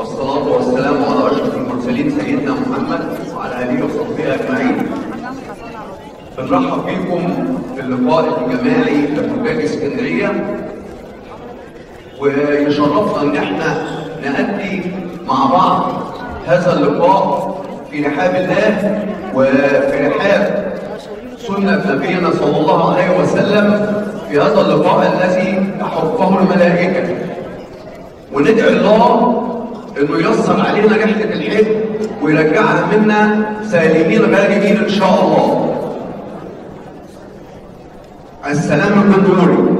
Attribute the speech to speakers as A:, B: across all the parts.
A: والصلاة والسلام على أشرف المرسلين سيدنا محمد وعلى آله وصحبه أجمعين. بنرحب بكم في اللقاء الجماعي لحجاج اسكندرية ويشرفنا إن احنا نأدي مع بعض هذا اللقاء في رحاب الله وفي رحاب سنة نبينا صلى الله عليه وسلم في هذا اللقاء الذي تحفه الملائكة وندعي الله انه ييسر علينا رحلة الحج ويرجعنا منا سالمين غانمين ان شاء الله. السلام من نوري.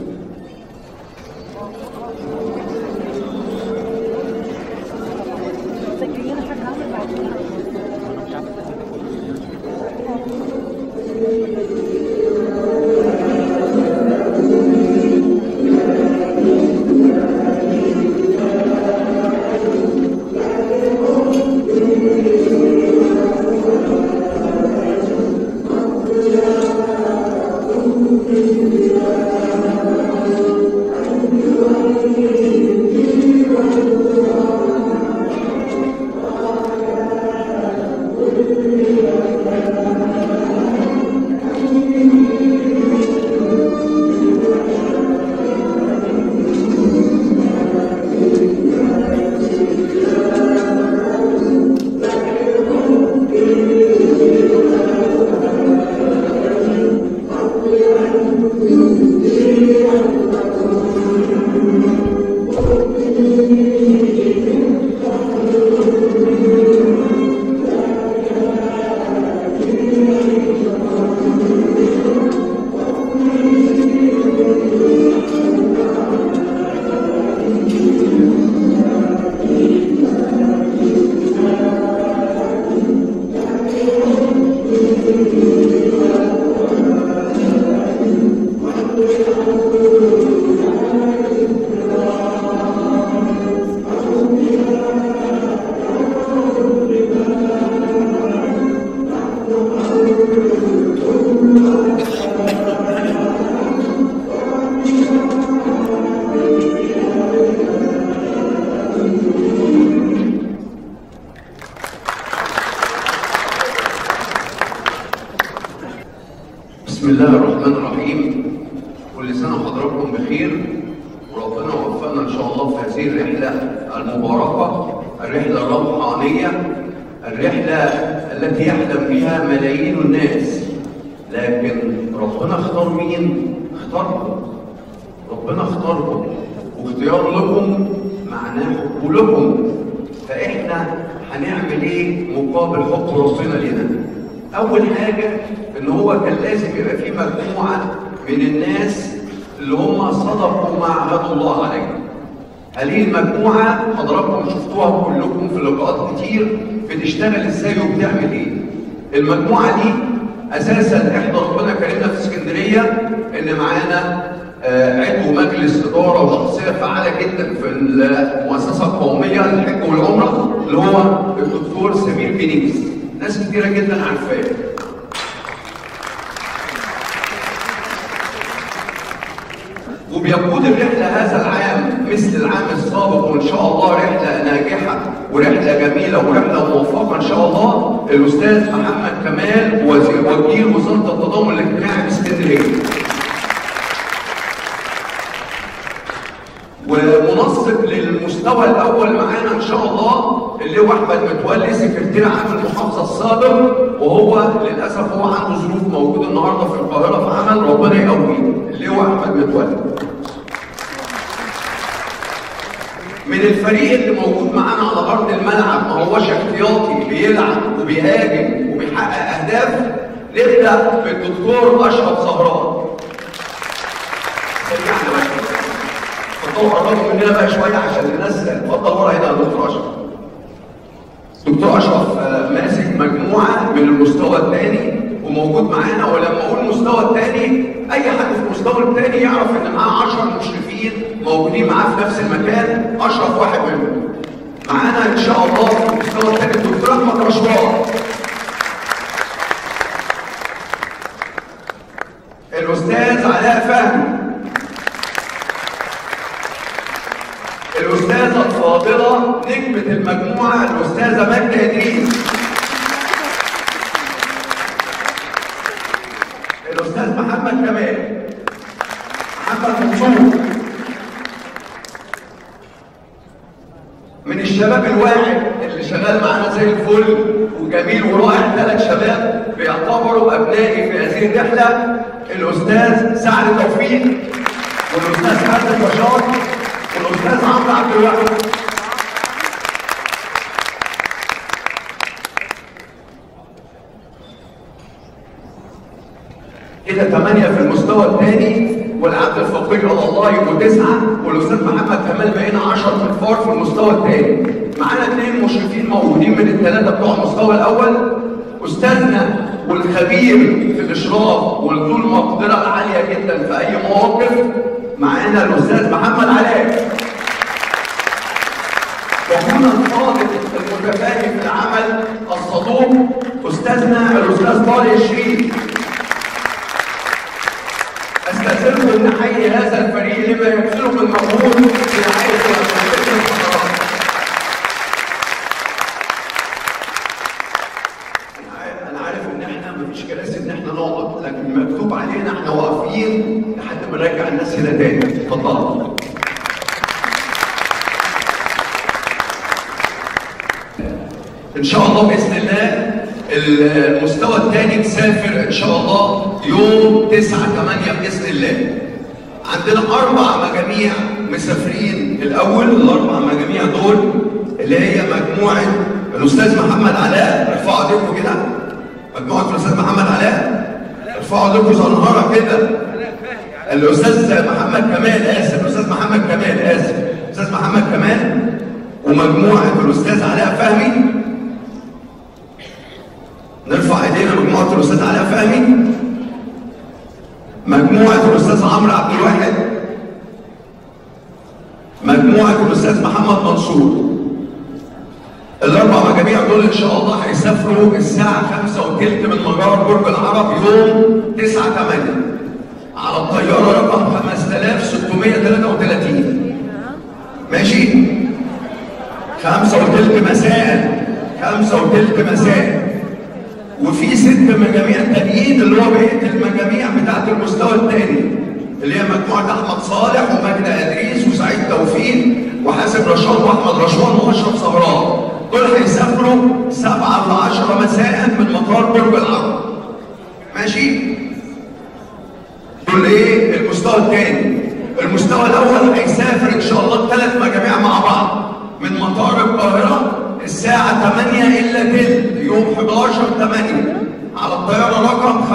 A: بسم الله الرحمن الرحيم كل سنة وحضراتكم بخير وربنا وفقنا إن شاء الله في هذه الرحلة المباركة الرحلة الروحانية الرحلة التي يحلم بها ملايين الناس لكن ربنا اختار مين؟ اختاركم ربنا اختاركم واختيار لكم معناه حب لكم فإحنا هنعمل إيه مقابل حب ربنا لنا؟ أول حاجة إن هو كان لازم يبقى في مجموعة من الناس اللي هم صدقوا ما عهدوا الله عليه. هذه المجموعة حضراتكم شفتوها كلكم في لقاءات كتير بتشتغل ازاي وبتعمل ايه. المجموعة دي أساسا احنا ربنا كرمنا في اسكندرية إن معانا آه، عضو مجلس إدارة وشخصية فعالة جدا في المؤسسة القومية للحج والعمرة اللي هو الدكتور سمير بنيكس. ناس كتيرة جدا عارفاه. وبيقود الرحلة هذا العام مثل العام السابق وإن شاء الله رحلة ناجحة ورحلة جميلة ورحلة موفقة إن شاء الله الأستاذ محمد كمال وزير وكيل وزارة التضامن الاجتماعي باسكندرية. ومنسق للمستوى الأول معانا إن شاء الله اللي هو أحمد متولي سكرتير عام المحافظة السابق وهو للأسف هو عنده ظروف موجود النهارده في القاهرة في عمل ربنا يقويه اللي هو أحمد متولي. من الفريق اللي موجود معانا على ارض الملعب ما هوش احتياطي بيلعب وبيهاجم وبيحقق اهداف نبدا بالدكتور اشرف زهران سريعا يا باشا اتفضلوا قربوا مننا بقى شويه عشان الناس اتفضل ورا هنا يا دكتور اشرف دكتور اشرف آه، ماسك مجموعه من المستوى الثاني وموجود معانا ولما اقول المستوى الثاني اي حد في المستوى الثاني يعرف ان معاه 10 مشرفين موجودين معاه في نفس المكان اشرف واحد منهم معانا ان شاء الله في المستوى الثاني الدكتور احمد رشوان الاستاذ علاء فهمي الاستاذه الفاضله الفاضله نجمه المجموعه الاستاذه مجدة ادريس الاستاذ محمد كمال محمد منصور من الشباب الواعد اللي شغال معانا زي الفل وجميل ورائع ثلاث شباب بيعتبروا ابنائي في هذه الرحله الاستاذ سعد توفيق والاستاذ حسن رشاد والاستاذ عمرو عبد الوهاب كده ثمانية في المستوى الثاني والعبد الفقير على الله يبقوا تسعة والأستاذ محمد كمال بقينا 10 انفار في المستوى الثاني معانا اثنين مشرفين موجودين من الثلاثة بتوع المستوى الأول أستاذنا والخبير في الإشراف والذو المقدرة العالية جدا في أي مواقف معانا الأستاذ محمد علاء وهنا الطالب المتفاهم في العمل الصدوق أستاذنا الأستاذ طارق الشريف استاذنكم ان نحيي هذا الفريق لما يبذله من مجهود في رعايه وتنفيذ القرارات. انا عارف انا عارف ان احنا مفيش كراسي ان احنا نقعد لكن مكتوب علينا احنا واقفين لحد ما نرجع الناس هنا تاني اتفضلوا. ان شاء الله باذن الله المستوى الثاني تسافر ان شاء الله يوم 9 8 باذن الله. عندنا اربع مجاميع مسافرين الاول الاربع مجاميع دول اللي هي مجموعه الاستاذ محمد علاء ارفعوا ايديكم كده مجموعه الاستاذ محمد علاء ارفعوا ايديكم زنهره كده الاستاذ محمد كمال اسف الاستاذ محمد كمال اسف الاستاذ محمد كمال ومجموعه الاستاذ علاء فهمي نرفع ايدينا مجموعه الاستاذ علاء فهمي مجموعه الاستاذ عمرو عبد الواحد مجموعه الاستاذ محمد منصور الاربع مجاميع دول ان شاء الله هيسافروا الساعه 5 وثلث من مجار برج العرب يوم 9 8 على الطياره رقم 5633 ماشي 5 وثلث مساء 5 وثلث مساء وفي ست مجاميع تانيين اللي هو بقيه المجاميع بتاعت المستوى الثاني اللي هي مجموعه احمد صالح ومجدي ادريس وسعيد توفيق وحاسب رشاد واحمد رشوان واشرف سهران دول هيسافروا 7 ل 10 مساء من مطار برج العرب ماشي دول ايه المستوى الثاني المستوى الاول هيسافر ان شاء الله ثلاث مجاميع مع بعض من مطار القاهره الساعة 8 إلا تلت يوم 11 8 على الطيارة رقم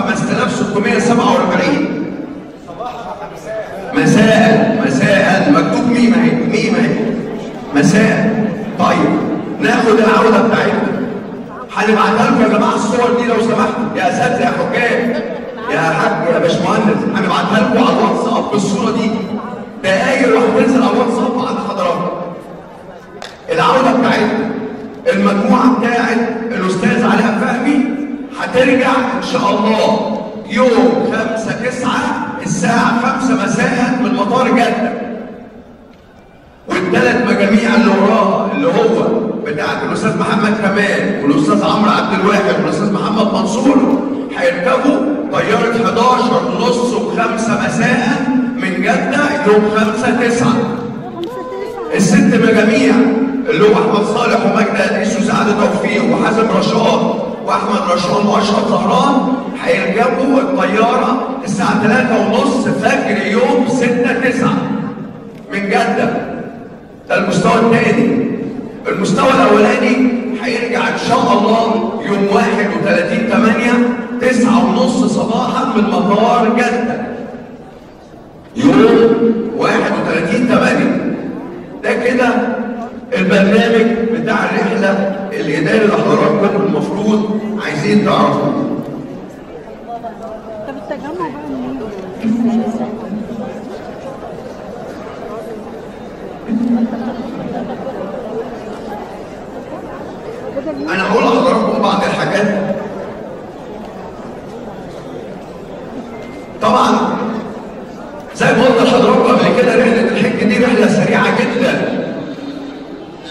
A: 5647 مساء مساء مكتوب ميم اهي ميم اهي مساء طيب ناخد العودة بتاعتنا هنبعتها لكم يا جماعة الصور دي لو سمحتوا يا أساتذة يا حكام يا حاج يا باشمهندس هنبعتها لكم على الواتساب بالصورة دي دقايق وهتنزل على الواتساب عند حضراتكم العودة بتاعتنا المجموعة بتاعت الأستاذ علاء فهمي هترجع إن شاء الله يوم 5 9 الساعة 5 مساء من مطار جدة. والثلاث مجاميع اللي وراها اللي هو بتاعت الأستاذ محمد كمال والأستاذ عمرو عبد الواحد والأستاذ محمد منصور هيركبوا طيارة 11 ونص و5 مساء من جدة يوم 5 9 الست مجاميع اللي هو احمد صالح ومجدي ادريس وسعد توفيق وحازم رشاد واحمد رشاد واشرف زهران هيركبوا الطياره الساعه 3 ونص فجر يوم 6 9 من جده ده المستوى الثاني المستوى الاولاني هيرجع ان شاء الله يوم 31 8 9 ونص صباحا من مطار جده يوم 31 8 ده كده البرنامج بتاع الرحلة الإداري اللي حضراتكم المفروض عايزين تعرفوه.
B: طب التجمع بقى منين؟
A: أنا هقول لحضراتكم بعض الحاجات. طبعا زي ما قلت لحضراتكم قبل كده رحلة الحج دي رحلة سريعة جدا.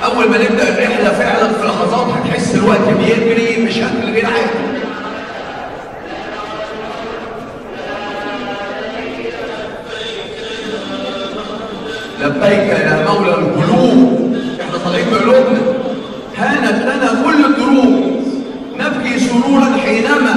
A: اول ما نبدا الرحله فعلا في لحظات هتحس الوقت بيجري بشكل غير عادي لبيك يا مولى القلوب احنا طالعين بقلوبنا هانت لنا كل الدروب نبكي سرورا حينما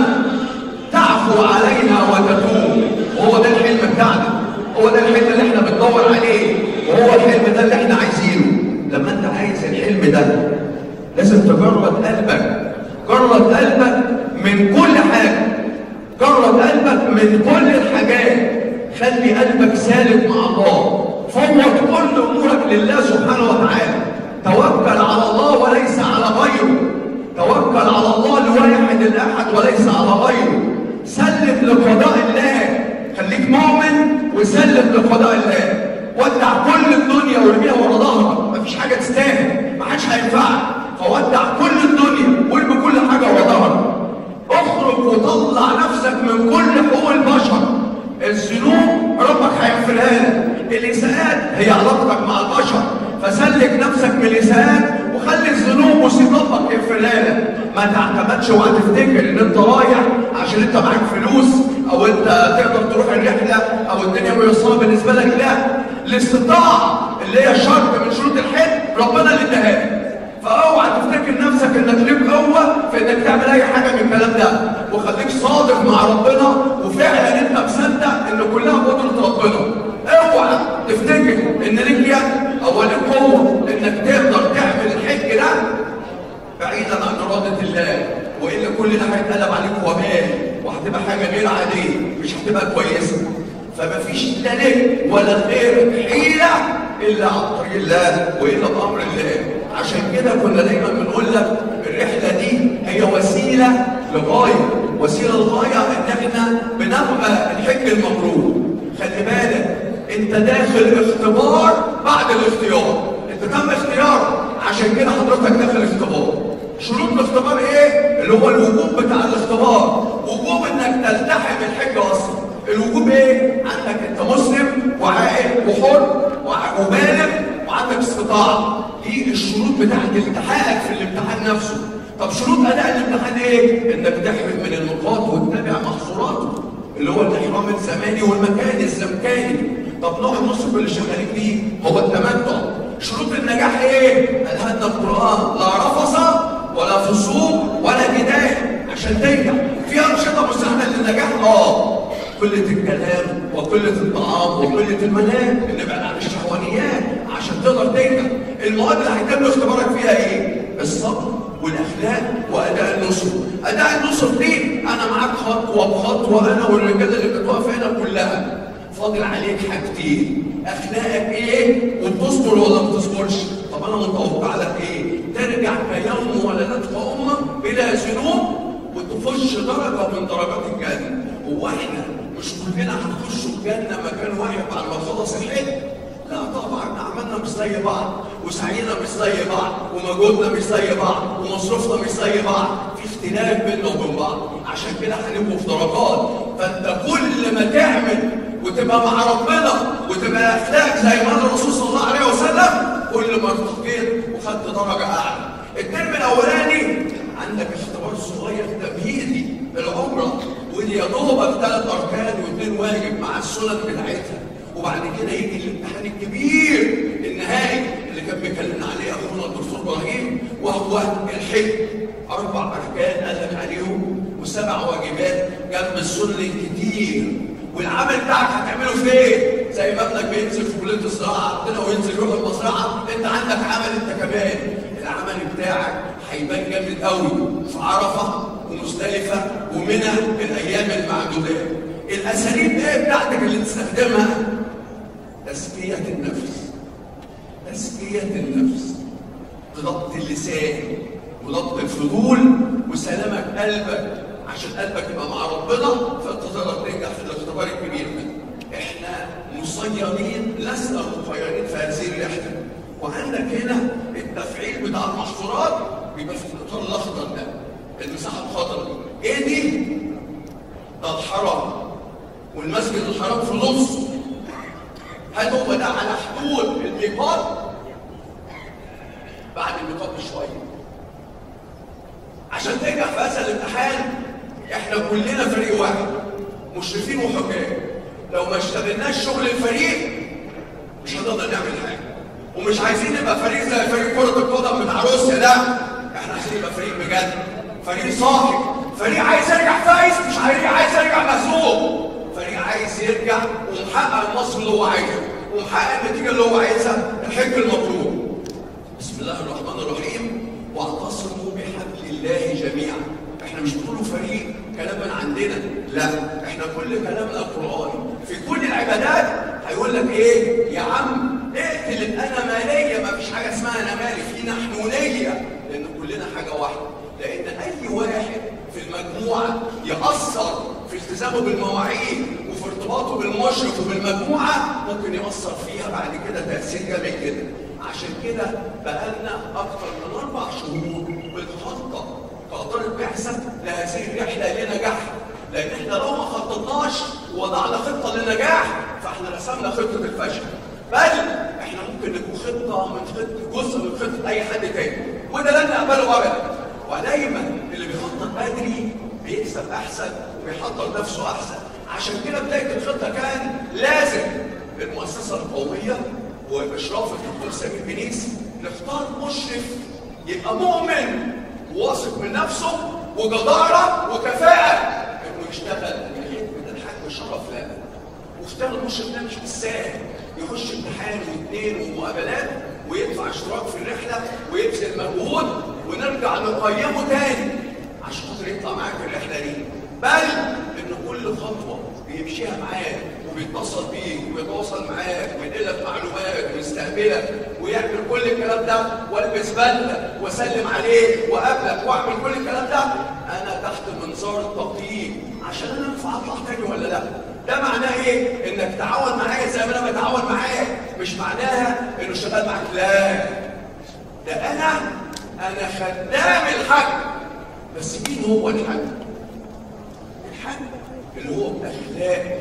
A: تعفو علينا وتتوب وهو ده الحلم بتاعنا هو ده الحلم اللي احنا بندور عليه وهو الحلم ده اللي احنا عايزينه لما انت عايز الحلم ده لازم تجرد قلبك جرد قلبك من كل حاجه جرد قلبك من كل الحاجات خلي قلبك سالك مع الله فوض كل امورك لله سبحانه وتعالى توكل على الله وليس على غيره توكل على الله الواحد الاحد وليس على غيره سلم لقضاء الله خليك مؤمن وسلم لقضاء الله ودع كل الدنيا وارميها ورا ظهرك مفيش حاجه تستاهل ما حدش هينفعك فودع كل الدنيا وارمي كل حاجه ورا ظهرك اخرج وطلع نفسك من كل حقوق البشر الذنوب ربك هيغفرها لك الاساءات هي علاقتك مع البشر فسلك نفسك من الاساءات وخلي الذنوب وصفاتك يغفرها لك ما تعتمدش وهتفتكر ان انت رايح عشان انت معاك فلوس او انت تقدر تروح الرحله او الدنيا ميسره بالنسبه لك لا الاستطاعه اللي هي شرط من شروط الحج ربنا اللي اداها لك فاوعى تفتكر نفسك انك ليك قوه في انك تعمل اي حاجه من الكلام ده وخليك صادق مع ربنا وفعلا انت مصدق ان كلها قدره ربنا اوعى تفتكر ان ليك يد او ليك قوه انك تقدر تعمل الحج ده بعيدا عن اراده الله والا كل ده هيتقلب عليك وبال وهتبقى حاجه غير عاديه مش هتبقى كويسه فمفيش لا لك ولا غيرك حيله الا عن طريق الله والا بامر الله عشان كده كنا دايما بنقول لك الرحله دي هي وسيله لغايه وسيله لغايه ان احنا بنبقى الحج المبرور خلي بالك انت داخل اختبار بعد الاختيار انت تم اختيار عشان كده حضرتك داخل اختبار شروط الاختبار ايه اللي هو الوجوب بتاع الاختبار وجوب انك تلتحم الحج اصلا الوجوب ايه عندك انت مسلم وعاقل وحر وبالغ وعندك استطاعه دي الشروط بتاعت التحاقك في الامتحان نفسه طب شروط اداء الامتحان ايه انك تحرم من النقاط وتتبع محظوراته اللي هو الاحرام الزماني والمكاني الزمكاني طب نوع النصب اللي شغالين بيه هو التمتع شروط النجاح ايه الهدنا القران لا رفص ولا فسوق ولا جدال عشان تنجح في انشطه مساعده للنجاح اه قلة الكلام وقلة الطعام وقلة المنام نبعد عن الشهوانيات عشان تقدر تنجح المواد اللي هيتم اختبارك فيها ايه؟ الصبر والاخلاق واداء النصر اداء النصر دي انا معاك خطوه بخطوه انا والرجاله اللي كانت واقفه هنا كلها فاضل عليك حاجتين اخلاقك ايه وتصبر ولا ما تصبرش طب انا متوقع لك ايه ترجع كيوم ولدتك امك بلا ذنوب وتخش درجه من درجات الجنه هو احنا مش كلنا هنخشوا الجنه مكان واحد بعد ما خلص الحج لا طبعا اعمالنا مش زي بعض وسعينا مش زي بعض ومجهودنا مش زي بعض ومصروفنا مش زي بعض في اختلاف بيننا وبين بعض عشان كده هنبقوا في درجات فانت كل ما تعمل وتبقى مع ربنا وتبقى اخلاق زي ما قال الرسول صلى الله عليه وسلم كل ما ارتقيت وخدت درجه اعلى الترم الاولاني عندك اختبار صغير تمهيدي العمره ودي يا دوبك ثلاث اركان واثنين واجب مع السنن بتاعتها وبعد كده يجي الامتحان الكبير النهائي اللي كان بيكلمنا عليه اخونا الدكتور ابراهيم وهو الحج اربع اركان قال لك عليهم وسبع واجبات جنب السنن الكتير والعمل بتاعك هتعمله فين؟ زي ما ابنك بينزل في كليه الزراعه عندنا وينزل يروح المزرعه انت عندك عمل انت كمان العمل بتاعك هيبان جامد قوي في عرفه ومزدلفه ومنى الايام المعدودات الاساليب ايه بتاعتك اللي تستخدمها تزكيه النفس تزكيه النفس ضبط اللسان وضبط الفضول وسلامك قلبك عشان قلبك يبقى مع ربنا فانت تقدر تنجح في الاختبار الكبير ده احنا مسيرين لسنا مخيرين في هذه الرحله وعندك هنا التفعيل بتاع المحظورات بيبقى في الاطار الاخضر ده المساحه الخضراء دي ايه دي؟ ده الحرم والمسجد الحرام في النص هل هو ده على حدود الميقات؟ بعد بعد النقاط بشويه عشان تنجح في هذا الامتحان احنا كلنا فريق واحد مشرفين وحكام لو ما اشتغلناش شغل الفريق مش هنقدر نعمل حاجه ومش عايزين نبقى فريق زي فريق كره القدم بتاع روسيا لا احنا عايزين نبقى فريق بجد فريق صاحي فريق عايز يرجع فايز مش فريق عايز يرجع مهزوم فريق عايز يرجع ومحقق المصر اللي هو عايزه ومحقق النتيجه اللي هو عايزها الحج المبرور بسم الله الرحمن الرحيم واعتصموا بحبل الله جميعا احنا مش بنقولوا فريق كلام من عندنا لا احنا كل كلامنا قرآني في كل العبادات هيقول لك ايه يا عم اقتل الانا ماليه ما فيش حاجه اسمها انا مالي في نحنونيه لان كلنا حاجه واحده لان اي واحد في المجموعه ياثر في التزامه بالمواعيد وفي ارتباطه بالمشرف وبالمجموعه ممكن ياثر فيها بعد كده تاثير جامد جدا عشان كده بقالنا اكتر من اربع شهور بنخطط كإدارة بعثة لهذه الرحلة لنجاحها لأن احنا لو ما خططناش ووضعنا خطة للنجاح فاحنا رسمنا خطة الفشل بل احنا ممكن نكون خطة من خطة جزء من خطة أي حد تاني وده لن نقبله أبدا ودايما اللي بيخطط بدري بيكسب أحسن وبيحضر نفسه أحسن عشان كده بداية الخطة كان لازم المؤسسة القومية وبإشراف الدكتور سمير بنيس نختار مشرف يبقى مؤمن واثق من نفسه وجدارة وكفاءة انه يشتغل من الحج والشرف لا واشتغل المشرف ده مش بالساهل يخش امتحان واثنين ومقابلات ويدفع اشتراك في الرحلة ويبذل مجهود ونرجع نقيمه تاني عشان خاطر يطلع معاك في الرحلة دي بل ان كل خطوة بيمشيها معاك وبيتصل بيك ويتواصل معاك وينقل لك معلومات ويستقبلك ويعمل كل الكلام ده والبس بدله واسلم عليك واقابلك واعمل كل الكلام ده انا تحت منظار التقييم عشان انا ينفع اطلع تاني ولا لا ده معناه ايه؟ انك تعاون معايا زي ما انا بتعاون معاك مش معناها انه شغال معاك لا ده انا انا خدام الحج بس مين هو الحج؟ الحج اللي هو باخلاق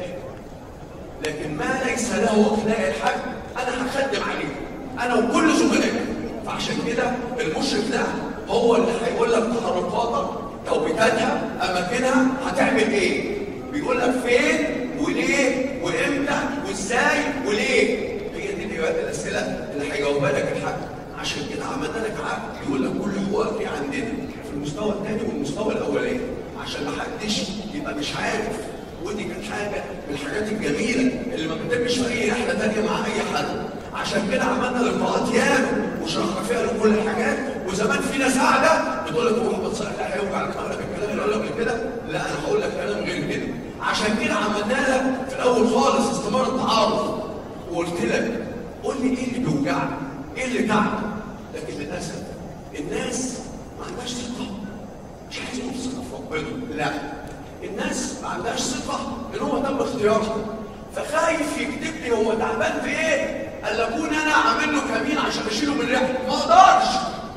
A: لكن ما ليس له اخلاق الحج انا هخدم عليه انا وكل زملائي فعشان كده المشرف ده هو اللي هيقول لك تحركاتك توقيتاتها اماكنها هتعمل ايه بيقول لك فين وليه وامتى وازاي وليه هي دي الاجابات الاسئله اللي هيجاوبها لك الحج عشان كده عملنا لك عقد يقول لك كل حقوقك دي عندنا في المستوى الثاني والمستوى الاولاني عشان ما حدش يبقى مش عارف ودي كانت حاجه من الحاجات الجميله اللي ما بتتمش في اي رحله ثانيه مع اي حد عشان كده عملنا لقاءات ياما وشرحنا فيها لكل الحاجات وزمان في ناس قاعده بتقول لك هو محمد صالح ده هيوجع لك لك الكلام اللي قال لك كده لا انا هقول لك كلام غير كده عشان كده عملنا لك في الاول خالص استمرار التعارف وقلت لك قول لي ايه اللي بيوجعك؟ ايه اللي تعبك؟ لكن للاسف الناس ما عندهاش ثقه مش عايزين ثقه في ربنا لا الناس ما عندهاش ثقه ان هو تم اختياره فخايف يكتب لي هو تعبان في ايه؟ قال اكون انا عامل له كمين عشان اشيله من رحله ما اقدرش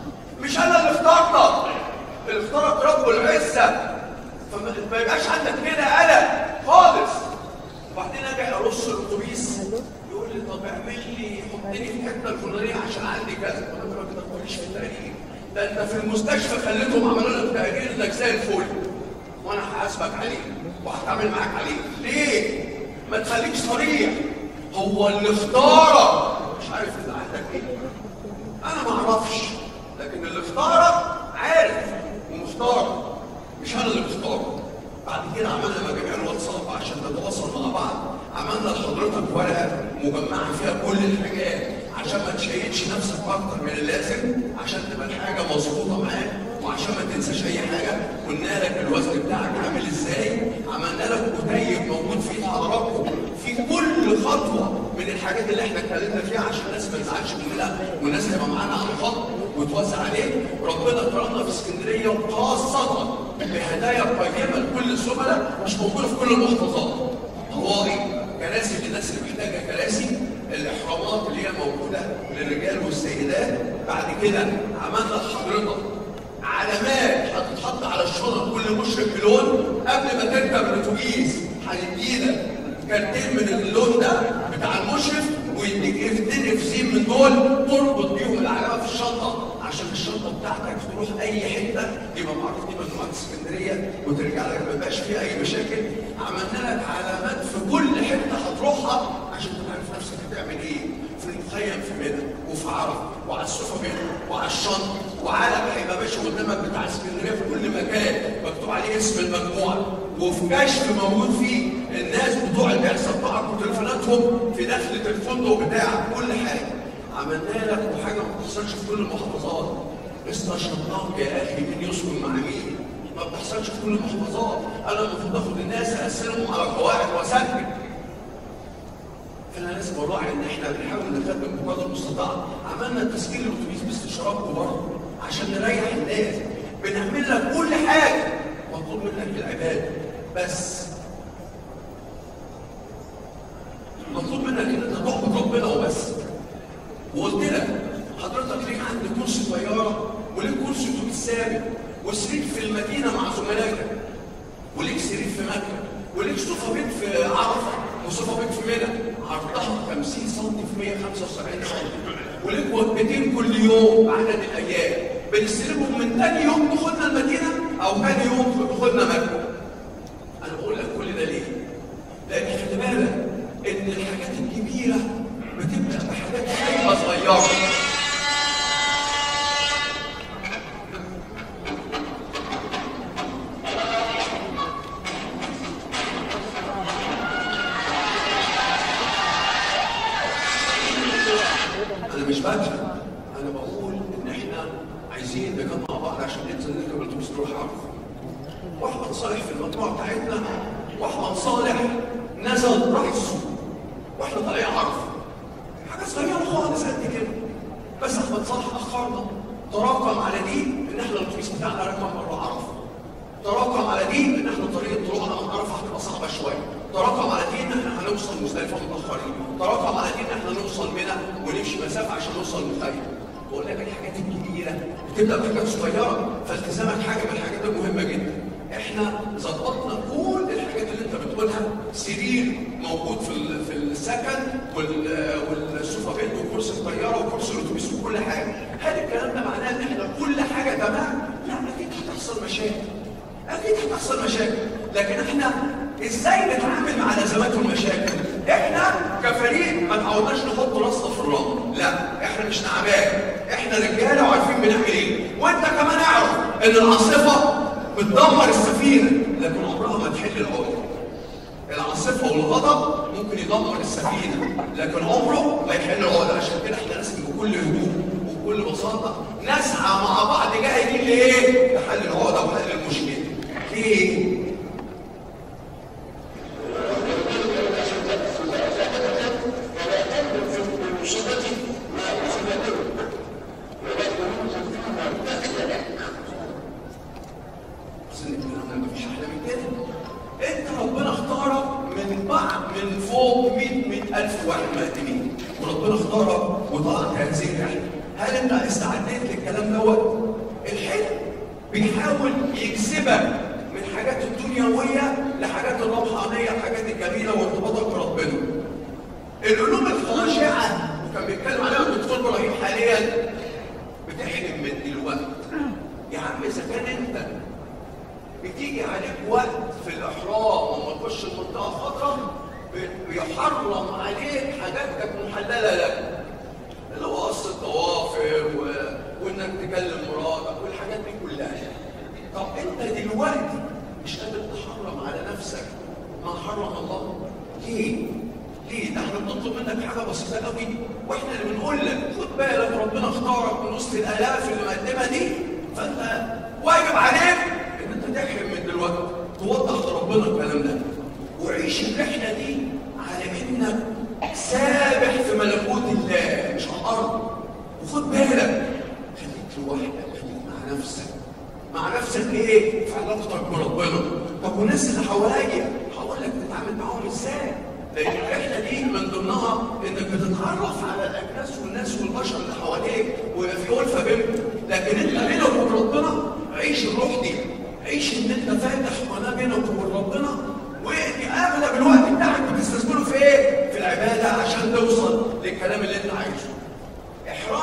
A: مش انا اللي اخترتك اللي اختارك رب العزه فما يبقاش عندك كده قلق خالص وبعدين اجي ارص الاتوبيس يقول لي طب اعمل لي حطني في الحته الفلانيه عشان عندي كذا انا بقول لك ما تقوليش في التقرير ده انت في المستشفى خليتهم عملوا لك تقرير انك زي الفل وانا هحاسبك عليه وهتعامل معاك عليه ليه؟ ما تخليك صريح هو اللي اختارك مش عارف اللي عندك ايه انا ما اعرفش لكن اللي اختارك عارف ومختار مش انا اللي مختاره بعد كده عملنا مجاميع الواتساب عشان نتواصل مع بعض عملنا لحضرتك ورقه مجمعه فيها كل الحاجات عشان ما تشيدش نفسك اكتر من اللازم عشان تبقى الحاجه مظبوطه معاك وعشان ما تنساش اي حاجه قلنا لك الوزن بتاعك عامل ازاي عملنا لك كتيب موجود فيه حضراتكم في كل خطوه من الحاجات اللي احنا اتكلمنا فيها عشان الناس ما تزعلش مننا والناس هيبقى معانا على الخط وتوزع عليه ربنا كرمنا في اسكندريه وخاصه بهدايا قيمه لكل الزملاء مش موجوده في كل المحافظات طوارئ كراسي للناس اللي محتاجه كراسي الاحرامات اللي هي موجوده للرجال والسيدات بعد كده عملنا لحضرتك علامات هتتحط على الشنط كل مشرف بلون قبل ما تركب الاتوبيس هيديلك كارتين من اللون ده بتاع المشرف ويديك افتين افزين من دول تربط بيهم العلامه في الشنطه عشان الشنطه بتاعتك تروح اي حته يبقى معروف دي مجموعه اسكندريه وترجع لك ما يبقاش فيها اي مشاكل عملنا لك علامات في كل حته هتروحها عشان تبقى عارف نفسك هتعمل ايه في المخيم في منى وفي عرب وعلى السفن وعلى الشنط وعلم هيبقى ماشي قدامك بتاع اسكندريه في كل مكان مكتوب عليه اسم المجموعه وفي كشف موجود فيه الناس بتوع البعثه بتاعك وتليفوناتهم في دخله الفندق بتاعك كل حاجه عملنا لك وحاجه ما بتحصلش في كل المحافظات استشرناك يا اخي مين يسكن مع مين ما بتحصلش في كل المحافظات انا المفروض اخد الناس اقسمهم على قواعد واسجل فانا لازم اراعي ان احنا بنحاول نخدم بقدر المستطاع عملنا تسجيل الاتوبيس باستشراقكم برضه عشان نريح الناس بنعمل لك كل حاجه مطلوب منك العباده بس مطلوب منك ان انت تعبد ربنا وبس وقلت لك حضرتك ليك عندك كرسي طياره وليك كرسي اتوبيس ثابت وسرير في المدينه مع زملائك وليك سرير في مكه وليك صوفه بيت في عرفه وصوفه بيت في منى عرضها 50 سم في 175 سم وليك وجبتين كل يوم عدد الايام بنستلمهم من تاني يوم دخولنا المدينه او تاني يوم دخولنا مكه انا بقول لك كل ده ليه؟ لان خلي بالك ان الحاجات الكبيره بتبدا بحاجات خايبه صغيره انا مش بكتب انا بقول ان احنا عايزين نكون مع بعض عشان ننزل نركب الاتوبيس نروح عرفه واحمد صالح في المجموعه بتاعتنا واحمد صالح نزل راح السوق واحنا طالعين عرفه حاجه صغيره خالص قد كده بس احمد صالح اخرنا تراكم على دي ان احنا الاتوبيس بتاعنا ركب مره عرفه تراكم على دي ان احنا طريقه طلوعنا من عرفه هتبقى صعبه شويه تراكم على دي ان احنا هنوصل مزدلفه متاخرين تراكم على دي ان احنا نوصل منى ونمشي مسافه عشان نوصل مخيم بقول لك الحاجات الكبيره بتبدا بحاجات صغيره فالتزامك حاجه من الحاجات المهمه جدا احنا ظبطنا كل الحاجات اللي انت بتقولها سرير موجود في ال- في السكن وال- والسوفا بيت وكرسي الطياره وكرسي الاتوبيس وكل حاجه هل الكلام ده معناه ان احنا كل حاجه تمام لا اكيد هتحصل مشاكل اكيد هتحصل مشاكل لكن احنا ازاي نتعامل مع الازمات والمشاكل احنا كفريق ما تعودناش نحط راسنا في الرمل لا احنا مش نعبان احنا رجاله وعارفين بنعمل ايه وانت كمان اعرف ان العاصفه بتدمر السفينه لكن عمرها ما تحل العقده العاصفه والغضب ممكن يدمر السفينه لكن عمره ما يحل العقده عشان كده احنا لازم بكل هدوء وبكل بساطه نسعى مع بعض جاهدين لايه؟ لحل العقده وحل المشكله. ليه؟ بس ان الكلام ده مفيش احلى من كده انت ربنا اختارك من بعد من فوق 100 100000 واحد مقدمين وربنا اختارك وطلعت هذه الرحله هل انت استعديت للكلام دوت الحلم بيحاول يجذبك من حاجات الدنيويه لحاجات الروحانيه الحاجات الجميله وارتباطك بربنا العلوم الخاشعه وكان بيتكلم عليها الدكتور ابراهيم حاليا بتحلم من دلوقتي يا عم اذا كان انت بتيجي عليك وقت في الاحرام لما تخش المنطقه خضراء بيحرم عليك حاجات كانت محلله لك اللي هو قص الضوافر و... وانك تكلم مراتك والحاجات دي كلها طب انت دلوقتي مش قادر تحرم على نفسك ما حرم الله ليه؟ ليه؟ ده احنا بنطلب منك حاجه بسيطه قوي واحنا اللي بنقول لك خد بالك ربنا اختارك من وسط الالاف اللي مقدمه دي فانت واجب عليك ان انت تحرم من دلوقتي توضح لربنا الكلام ده وعيش الرحله دي على انك سابح في ملكوت الله مش على الارض وخد بالك خليك لوحدك خليك مع نفسك مع نفسك ايه؟ في علاقتك بربنا طب والناس اللي حواليا هقول لك تتعامل معاهم ازاي؟ لان الرحله دي من ضمنها انك بتتعرف على الاجناس والناس والبشر اللي حواليك ويبقى في الفه بينهم لكن انت بينك وبين ربنا عيش الروح دي عيش ان انت فاتح قناه بينك وبين ربنا وادي اغلب الوقت بتاعك بتستثمره في ايه؟ في العباده عشان توصل للكلام اللي انت عايزه. احرام القلب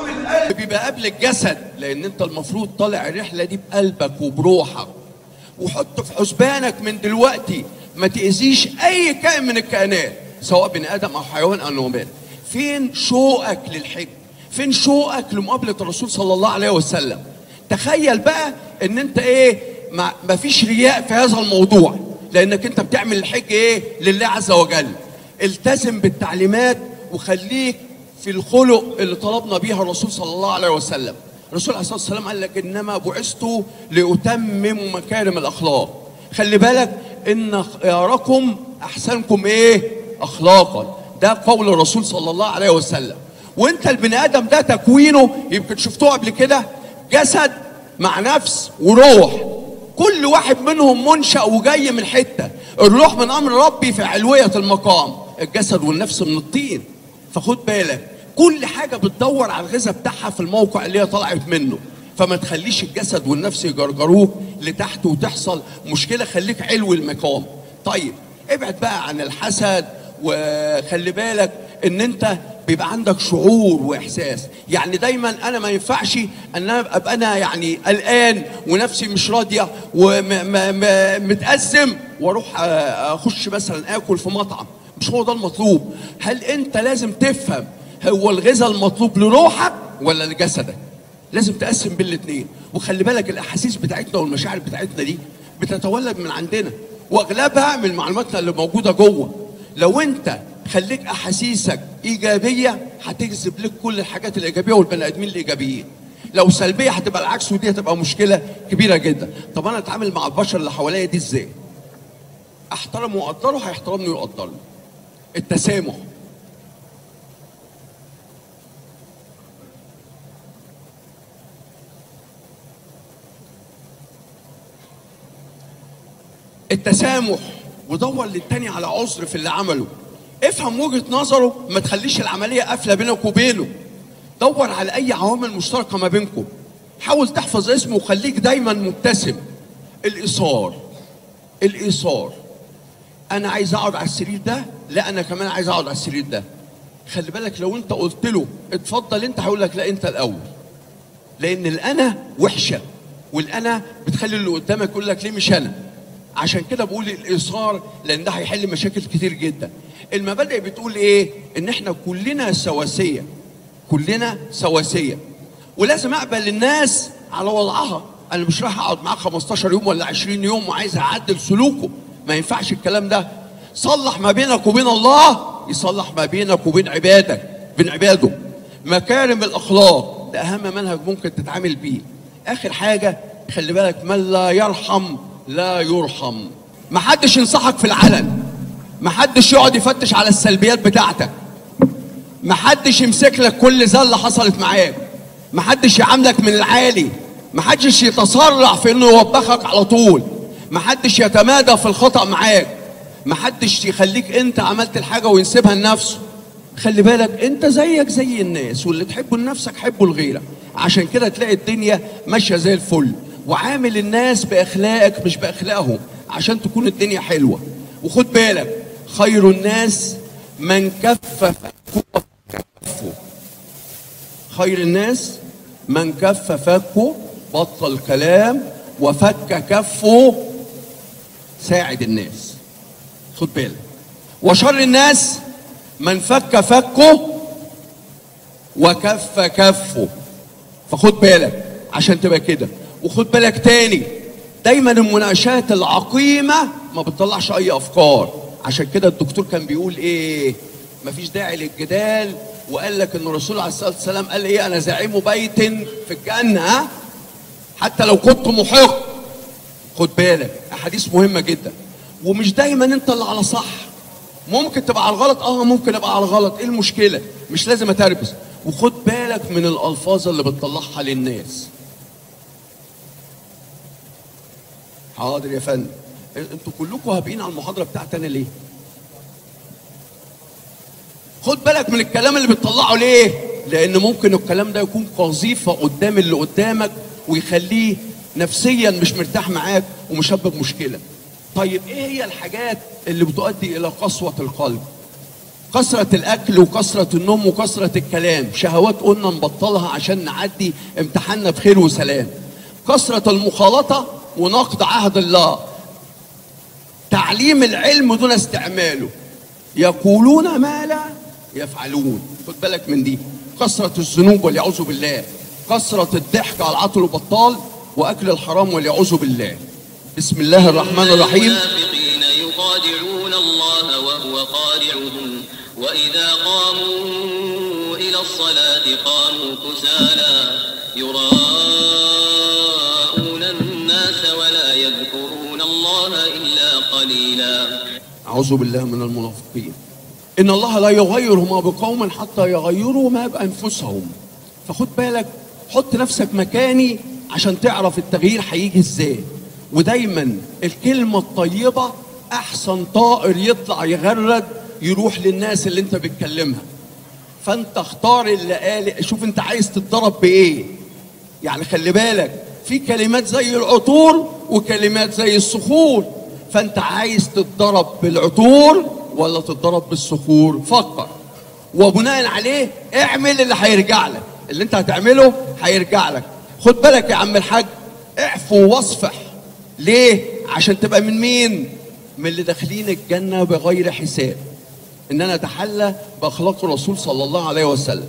A: بيبقى قبل الجسد لان انت المفروض طالع الرحله دي بقلبك وبروحك وحط في حسبانك من دلوقتي ما تاذيش اي كائن من الكائنات سواء بني ادم او حيوان او نبات فين شوقك للحج فين شوقك لمقابله الرسول صلى الله عليه وسلم تخيل بقى ان انت ايه ما ما فيش رياء في هذا الموضوع لانك انت بتعمل الحج ايه لله عز وجل التزم بالتعليمات وخليك في الخلق اللي طلبنا بيها الرسول صلى الله عليه وسلم الرسول عليه الصلاه والسلام قال لك انما بعثت لاتمم مكارم الاخلاق خلي بالك ان خياركم احسنكم ايه اخلاقا ده قول الرسول صلى الله عليه وسلم وانت البني ادم ده تكوينه يمكن شفتوه قبل كده جسد مع نفس وروح كل واحد منهم منشأ وجاي من حتة الروح من أمر ربي في علوية المقام الجسد والنفس من الطين فخد بالك كل حاجة بتدور على الغذاء بتاعها في الموقع اللي هي طلعت منه فما تخليش الجسد والنفس يجرجروك لتحت وتحصل مشكلة خليك علو المقام طيب ابعد بقى عن الحسد وخلي بالك ان انت بيبقى عندك شعور واحساس يعني دايما انا ما ينفعش ان انا ابقى انا يعني قلقان ونفسي مش راضيه ومتأزم واروح اخش مثلا اكل في مطعم مش هو ده المطلوب هل انت لازم تفهم هو الغذاء المطلوب لروحك ولا لجسدك لازم تقسم بين الاثنين وخلي بالك الاحاسيس بتاعتنا والمشاعر بتاعتنا دي بتتولد من عندنا واغلبها من معلوماتنا اللي موجوده جوه لو انت خليك احاسيسك ايجابيه هتجذب لك كل الحاجات الايجابيه والبني ادمين الايجابيين لو سلبيه هتبقى العكس ودي هتبقى مشكله كبيره جدا طب انا اتعامل مع البشر اللي حواليا دي ازاي احترمه واقدره هيحترمني ويقدرني التسامح التسامح ودور للتاني على عذر في اللي عمله افهم وجهة نظره ما تخليش العملية قافلة بينك وبينه دور على أي عوامل مشتركة ما بينكم حاول تحفظ اسمه وخليك دايما مبتسم الإيثار الإيثار أنا عايز أقعد على السرير ده لا أنا كمان عايز أقعد على السرير ده خلي بالك لو أنت قلت له اتفضل أنت هيقول لك لا أنت الأول لأن الأنا وحشة والأنا بتخلي اللي قدامك يقول لك ليه مش أنا عشان كده بقول الاصرار لان ده هيحل مشاكل كتير جدا المبادئ بتقول ايه ان احنا كلنا سواسيه كلنا سواسيه ولازم اقبل الناس على وضعها انا مش رايح اقعد معاه 15 يوم ولا 20 يوم وعايز اعدل سلوكه ما ينفعش الكلام ده صلح ما بينك وبين الله يصلح ما بينك وبين عبادك بين عباده مكارم الاخلاق ده اهم منهج ممكن تتعامل بيه اخر حاجه خلي بالك من لا يرحم لا يرحم محدش ينصحك في العلن محدش يقعد يفتش على السلبيات بتاعتك محدش يمسك لك كل زلة حصلت معاك محدش يعاملك من العالي محدش يتسرع في انه يوبخك على طول محدش يتمادى في الخطأ معاك محدش يخليك انت عملت الحاجة وينسبها لنفسه خلي بالك انت زيك زي الناس واللي تحبه لنفسك حبه لغيرك عشان كده تلاقي الدنيا ماشية زي الفل وعامل الناس باخلاقك مش باخلاقهم عشان تكون الدنيا حلوه وخد بالك خير الناس من كف فكه كفه خير الناس من كف فكه بطل كلام وفك كفه ساعد الناس خد بالك وشر الناس من فك فكه وكف كفه فخد بالك عشان تبقى كده وخد بالك تاني دايما المناقشات العقيمة ما بتطلعش أي أفكار عشان كده الدكتور كان بيقول إيه مفيش داعي للجدال وقال لك إن الرسول عليه الصلاة والسلام قال إيه أنا زعيم بيت في الجنة ها؟ حتى لو كنت محق خد بالك أحاديث مهمة جدا ومش دايما أنت اللي على صح ممكن تبقى على الغلط اه ممكن ابقى على الغلط ايه المشكله مش لازم اتربس وخد بالك من الالفاظ اللي بتطلعها للناس حاضر يا فندم انتوا كلكم هابقين على المحاضره بتاعتي انا ليه خد بالك من الكلام اللي بتطلعه ليه لان ممكن الكلام ده يكون قذيفه قدام اللي قدامك ويخليه نفسيا مش مرتاح معاك ومسبب مشكله طيب ايه هي الحاجات اللي بتؤدي الى قسوه القلب كثرة الأكل وكثرة النوم وكثرة الكلام شهوات قلنا نبطلها عشان نعدي امتحاننا بخير وسلام كثرة المخالطة ونقد عهد الله تعليم العلم دون استعماله يقولون ما لا يفعلون خد بالك من دي كثرة الذنوب والعياذ بالله كثرة الضحك على العطل البطال وأكل الحرام والعياذ بالله بسم الله الرحمن الرحيم
C: المنافقين يخادعون الله وهو خادعهم وإذا قاموا إلى الصلاة قاموا كسالى يراءون الناس ولا يذكرون الله إلا قليلا
A: أعوذ بالله من المنافقين إن الله لا يغير ما بقوم حتى يغيروا ما بأنفسهم فخد بالك حط نفسك مكاني عشان تعرف التغيير هيجي ازاي ودايما الكلمة الطيبة أحسن طائر يطلع يغرد يروح للناس اللي انت بتكلمها فانت اختار اللي قال شوف انت عايز تتضرب بايه يعني خلي بالك في كلمات زي العطور وكلمات زي الصخور فانت عايز تتضرب بالعطور ولا تتضرب بالصخور فكر وبناء عليه اعمل اللي هيرجع لك اللي انت هتعمله هيرجع لك خد بالك يا عم الحاج اعفو واصفح ليه عشان تبقى من مين من اللي داخلين الجنة بغير حساب ان انا اتحلى باخلاق الرسول صلى الله عليه وسلم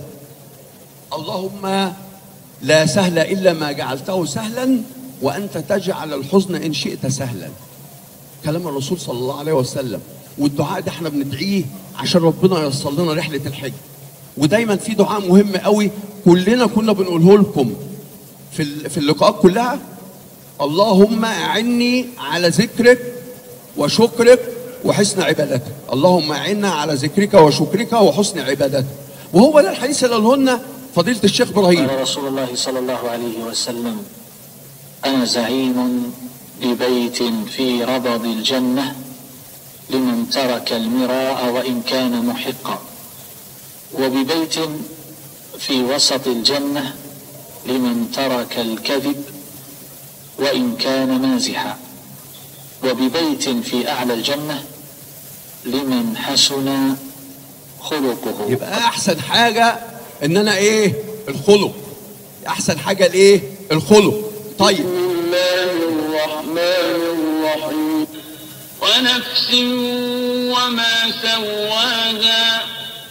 A: اللهم لا سهل الا ما جعلته سهلا وانت تجعل الحزن ان شئت سهلا كلام الرسول صلى الله عليه وسلم والدعاء ده احنا بندعيه عشان ربنا ييسر لنا رحله الحج ودايما في دعاء مهم قوي كلنا كنا بنقوله لكم في ال- في اللقاءات كلها اللهم اعني على ذكرك وشكرك وحسن عبادتك اللهم اعنا على ذكرك وشكرك وحسن عبادتك وهو ده الحديث اللي قاله لنا فضيله الشيخ ابراهيم
D: قال رسول الله صلى الله عليه وسلم أنا زعيم ببيت في ربض الجنة لمن ترك المراء وإن كان محقا وببيت في وسط الجنة لمن ترك الكذب وإن كان مازحا وببيت في أعلى الجنة لمن حسن خلقه
A: يبقى احسن حاجه ان انا ايه الخلق احسن حاجه الايه الخلق طيب
C: الله الرحمن الرحيم ونفس وما سواها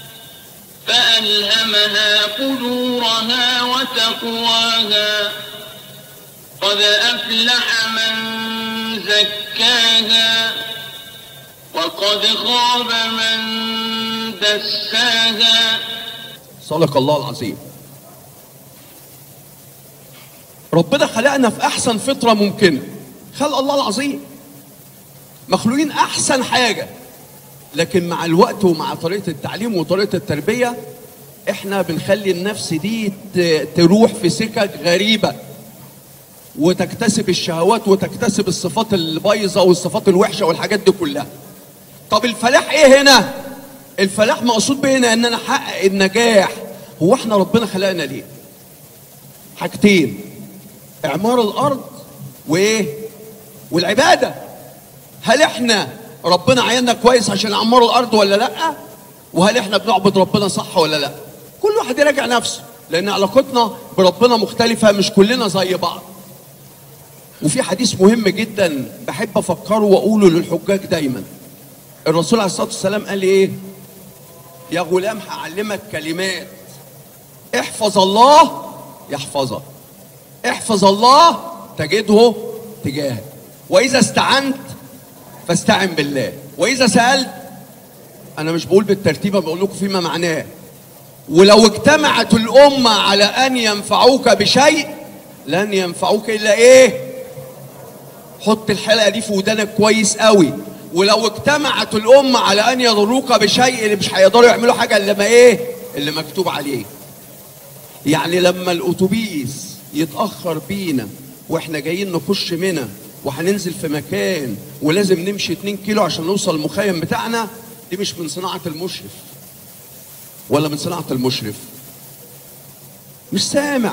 C: فألهمها فجورها وتقواها قد أفلح من زكاها وقد خاب من دساها
A: صدق الله العظيم ربنا خلقنا في احسن فطره ممكنه خلق الله العظيم مخلوقين احسن حاجه لكن مع الوقت ومع طريقه التعليم وطريقه التربيه احنا بنخلي النفس دي ت- تروح في سكك غريبه وتكتسب الشهوات وتكتسب الصفات البايظه والصفات الوحشه والحاجات دي كلها طب الفلاح ايه هنا الفلاح مقصود به هنا ان انا احقق النجاح هو احنا ربنا خلقنا ليه حاجتين اعمار الارض وايه والعباده هل احنا ربنا عيننا كويس عشان نعمر الارض ولا لا وهل احنا بنعبد ربنا صح ولا لا كل واحد يراجع نفسه لان علاقتنا بربنا مختلفه مش كلنا زي بعض وفي حديث مهم جدا بحب افكره واقوله للحجاج دايما الرسول عليه الصلاه والسلام قال لي ايه يا غلام هعلمك كلمات احفظ الله يحفظك احفظ الله تجده تجاهك واذا استعنت فاستعن بالله واذا سالت انا مش بقول بالترتيب أنا بقول لكم فيما معناه ولو اجتمعت الامه على ان ينفعوك بشيء لن ينفعوك الا ايه حط الحلقه دي في ودانك كويس قوي ولو اجتمعت الامه على ان يضروك بشيء اللي مش هيقدروا يعملوا حاجه الا ما ايه اللي مكتوب عليه يعني لما الاتوبيس يتاخر بينا واحنا جايين نخش منى وهننزل في مكان ولازم نمشي 2 كيلو عشان نوصل المخيم بتاعنا دي مش من صناعه المشرف ولا من صناعه المشرف مش سامع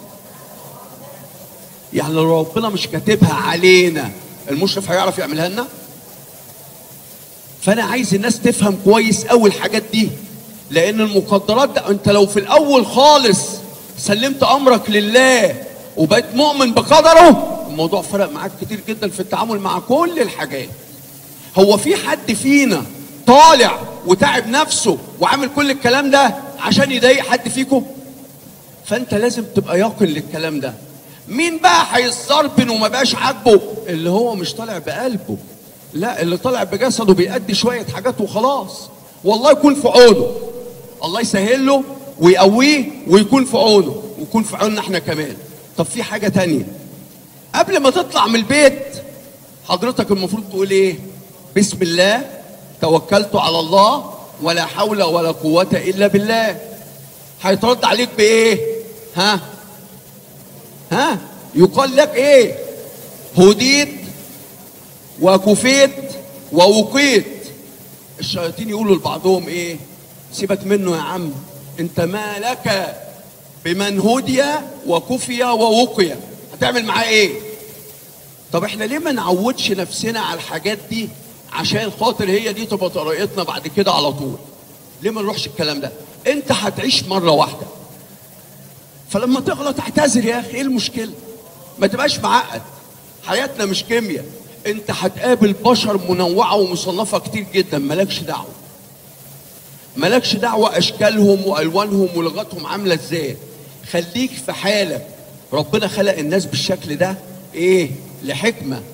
A: يعني لو ربنا مش كاتبها علينا المشرف هيعرف يعملها لنا فانا عايز الناس تفهم كويس قوي الحاجات دي لان المقدرات ده انت لو في الاول خالص سلمت امرك لله وبقيت مؤمن بقدره الموضوع فرق معاك كتير جدا في التعامل مع كل الحاجات هو في حد فينا طالع وتعب نفسه وعامل كل الكلام ده عشان يضايق حد فيكم فانت لازم تبقى يقن للكلام ده مين بقى هيستربن وما بقاش عاجبه اللي هو مش طالع بقلبه لا اللي طالع بجسده بيأدي شوية حاجات وخلاص والله يكون في عونه الله يسهل له ويقويه ويكون في عونه ويكون في عوننا احنا كمان طب في حاجة تانية قبل ما تطلع من البيت حضرتك المفروض تقول ايه بسم الله توكلت على الله ولا حول ولا قوة إلا بالله هيترد عليك بإيه ها ها يقال لك إيه هديت وكفيت ووقيت الشياطين يقولوا لبعضهم إيه سيبك منه يا عم انت ما لك بمن هدي وكفي ووقي هتعمل معاه ايه طب احنا ليه ما نعودش نفسنا على الحاجات دي عشان خاطر هي دي تبقى طريقتنا بعد كده على طول ليه ما نروحش الكلام ده انت هتعيش مره واحده فلما تغلط اعتذر يا اخي ايه المشكله ما تبقاش معقد حياتنا مش كيمياء انت هتقابل بشر منوعه ومصنفه كتير جدا مالكش دعوه مالكش دعوه اشكالهم والوانهم ولغتهم عامله ازاي خليك في حالك ربنا خلق الناس بالشكل ده ايه لحكمه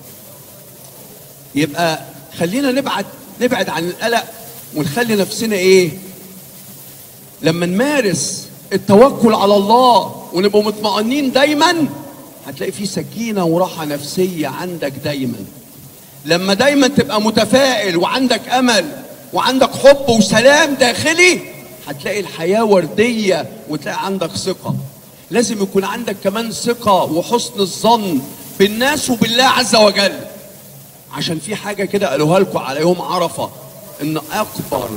A: يبقى خلينا نبعد نبعد عن القلق ونخلي نفسنا ايه لما نمارس التوكل على الله ونبقى مطمئنين دايما هتلاقي في سكينه وراحه نفسيه عندك دايما لما دايما تبقى متفائل وعندك امل وعندك حب وسلام داخلي هتلاقي الحياه ورديه وتلاقي عندك ثقه لازم يكون عندك كمان ثقه وحسن الظن بالناس وبالله عز وجل عشان في حاجه كده قالوها لكم على يوم عرفه ان اكبر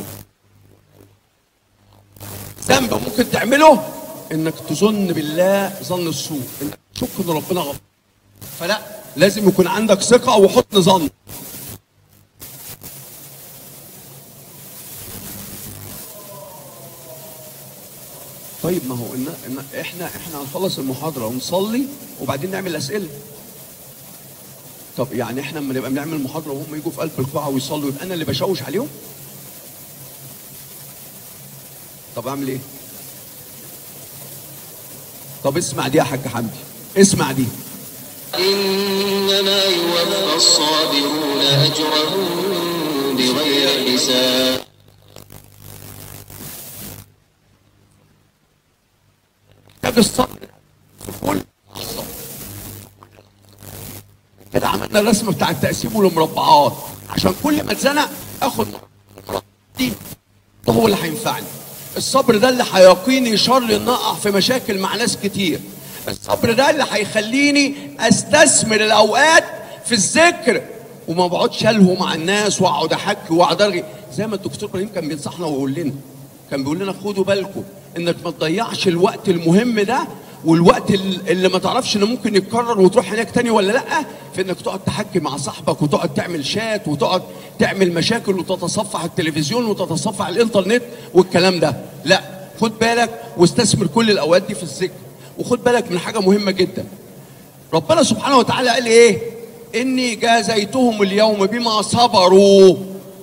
A: ذنب ممكن تعمله انك تظن بالله ظن السوء انك تشك ان ربنا غفور فلا لازم يكون عندك ثقه وحسن ظن طيب ما هو إن إن احنا احنا هنخلص المحاضره ونصلي وبعدين نعمل اسئله طب يعني احنا لما نبقى بنعمل محاضره وهم يجوا في قلب القاعه ويصلوا يبقى انا اللي بشوش عليهم طب اعمل ايه طب اسمع دي يا حاج حمدي اسمع دي
C: إنما يوفى الصابرون أجرهم بغير حساب
A: كتاب الصبر في كل لحظة. كده عملنا الرسمه بتاع التقسيم والمربعات عشان كل ما اتزنق اخد مربع دي ده هو اللي هينفعني الصبر ده اللي هيقيني شر ان اقع في مشاكل مع ناس كتير الصبر ده اللي هيخليني استثمر الاوقات في الذكر وما بقعدش الهو مع الناس واقعد احكي واقعد ارغي زي ما الدكتور ابراهيم كان بينصحنا ويقول لنا كان بيقول لنا خدوا بالكم انك ما تضيعش الوقت المهم ده والوقت ال- اللي ما تعرفش انه ممكن يتكرر وتروح هناك تاني ولا لا في انك تقعد تحكي مع صاحبك وتقعد تعمل شات وتقعد تعمل مشاكل وتتصفح التلفزيون وتتصفح الانترنت والكلام ده لا خد بالك واستثمر كل الاوقات دي في الذكر وخد بالك من حاجه مهمه جدا ربنا سبحانه وتعالى قال ايه اني جازيتهم اليوم بما صبروا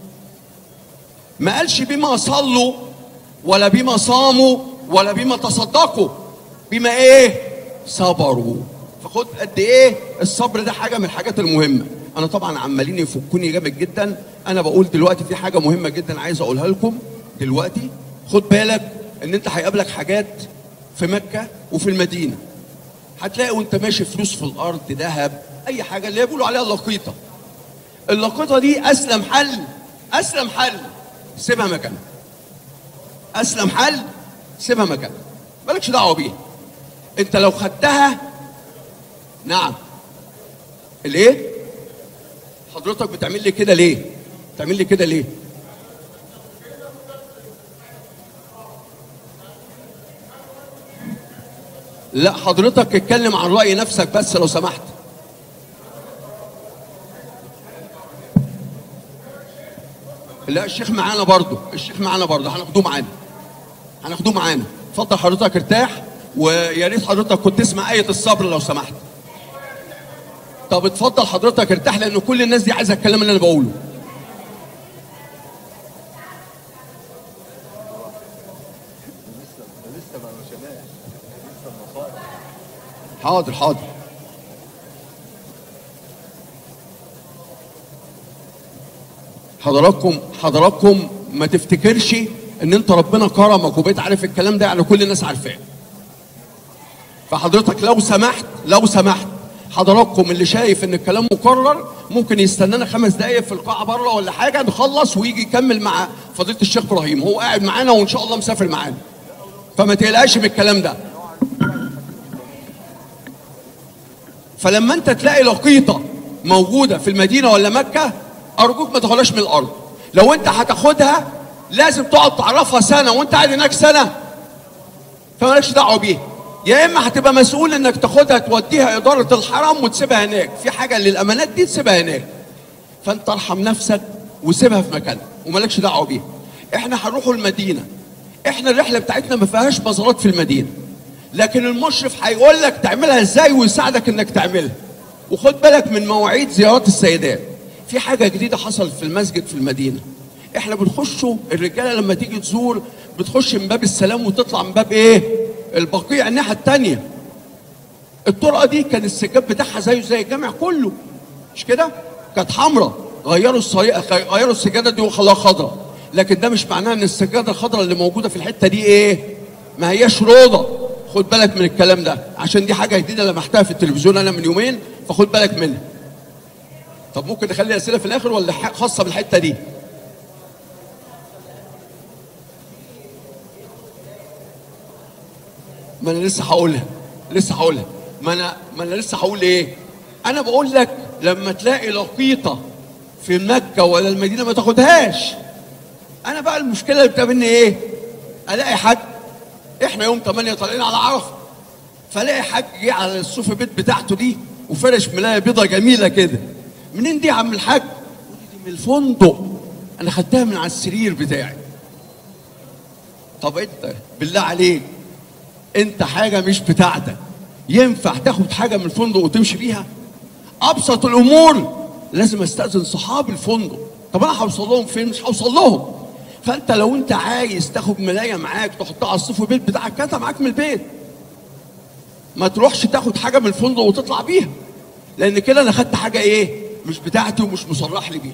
A: ما قالش بما صلوا ولا بما صاموا ولا بما تصدقوا بما ايه صبروا فخد قد ايه الصبر ده حاجه من الحاجات المهمه انا طبعا عمالين يفكوني جامد جدا انا بقول دلوقتي في حاجه مهمه جدا عايز اقولها لكم دلوقتي خد بالك ان انت هيقابلك حاجات في مكه وفي المدينه هتلاقي وانت ماشي فلوس في الارض ذهب اي حاجه اللي بيقولوا عليها اللقيطه اللقيطه دي اسلم حل اسلم حل سيبها مكانها اسلم حل سيبها مكانها مالكش دعوه بيها انت لو خدتها نعم الايه حضرتك بتعمل لي كده ليه بتعمل لي كده ليه لا حضرتك اتكلم عن رأي نفسك بس لو سمحت لا الشيخ معانا برضه الشيخ معانا برضه هناخدوه معانا هناخدوه معانا اتفضل حضرتك ارتاح ويا ريت حضرتك كنت تسمع آية الصبر لو سمحت طب اتفضل حضرتك ارتاح لأن كل الناس دي عايزة الكلام اللي أنا بقوله حاضر حاضر حضراتكم حضراتكم ما تفتكرش ان انت ربنا كرمك وبقيت عارف الكلام ده يعني كل الناس عارفاه فحضرتك لو سمحت لو سمحت حضراتكم اللي شايف ان الكلام مكرر ممكن يستنانا خمس دقايق في القاعه بره ولا حاجه نخلص ويجي يكمل مع فضيله الشيخ ابراهيم هو قاعد معانا وان شاء الله مسافر معانا فما تقلقش من الكلام ده فلما انت تلاقي لقيطه موجوده في المدينه ولا مكه ارجوك ما تاخدهاش من الارض لو انت هتاخدها لازم تقعد تعرفها سنه وانت قاعد هناك سنه فمالكش دعوه بيها يا اما هتبقى مسؤول انك تاخدها توديها اداره الحرم وتسيبها هناك في حاجه للامانات دي تسيبها هناك فانت ارحم نفسك وسيبها في مكانها ومالكش دعوه بيها احنا هنروحوا المدينه احنا الرحله بتاعتنا ما فيهاش مزارات في المدينه لكن المشرف هيقول لك تعملها ازاي ويساعدك انك تعملها وخد بالك من مواعيد زيارات السيدات في حاجه جديده حصلت في المسجد في المدينه احنا بنخشوا الرجاله لما تيجي تزور بتخش من باب السلام وتطلع من باب ايه البقيع الناحيه الثانيه الطرقه دي كان السجاد بتاعها زيه زي الجامع كله مش كده كانت حمراء غيروا الصريقه غيروا السجاده دي وخلاها خضراء لكن ده مش معناه ان السجاده الخضراء اللي موجوده في الحته دي ايه ما هياش روضه خد بالك من الكلام ده عشان دي حاجه جديده لمحتها في التلفزيون انا من يومين فخد بالك منها طب ممكن نخلي اسئله في الاخر ولا ح- خاصه بالحته دي ما انا لسه هقولها لسه هقولها ما انا ما انا لسه هقول ايه انا بقول لك لما تلاقي لقيطه في مكه ولا المدينه ما تاخدهاش انا بقى المشكله اللي بتقابلني ايه الاقي حد احنا يوم 8 طالعين على عرفه فلاقي حاج جه على الصوفه بيت بتاعته دي وفرش ملايه بيضه جميله كده منين دي يا عم الحاج يقول لي دي من الفندق انا خدتها من على السرير بتاعي طب انت بالله عليك انت حاجه مش بتاعتك ينفع تاخد حاجه من الفندق وتمشي بيها ابسط الامور لازم استاذن صحاب الفندق طب انا هوصل لهم فين مش هوصل لهم فانت لو انت عايز تاخد ملايه معاك تحطها على الصف البيت بتاعك هاتها معاك من البيت ما تروحش تاخد حاجه من الفندق وتطلع بيها لان كده انا خدت حاجه ايه مش بتاعتي ومش مصرح لي بيها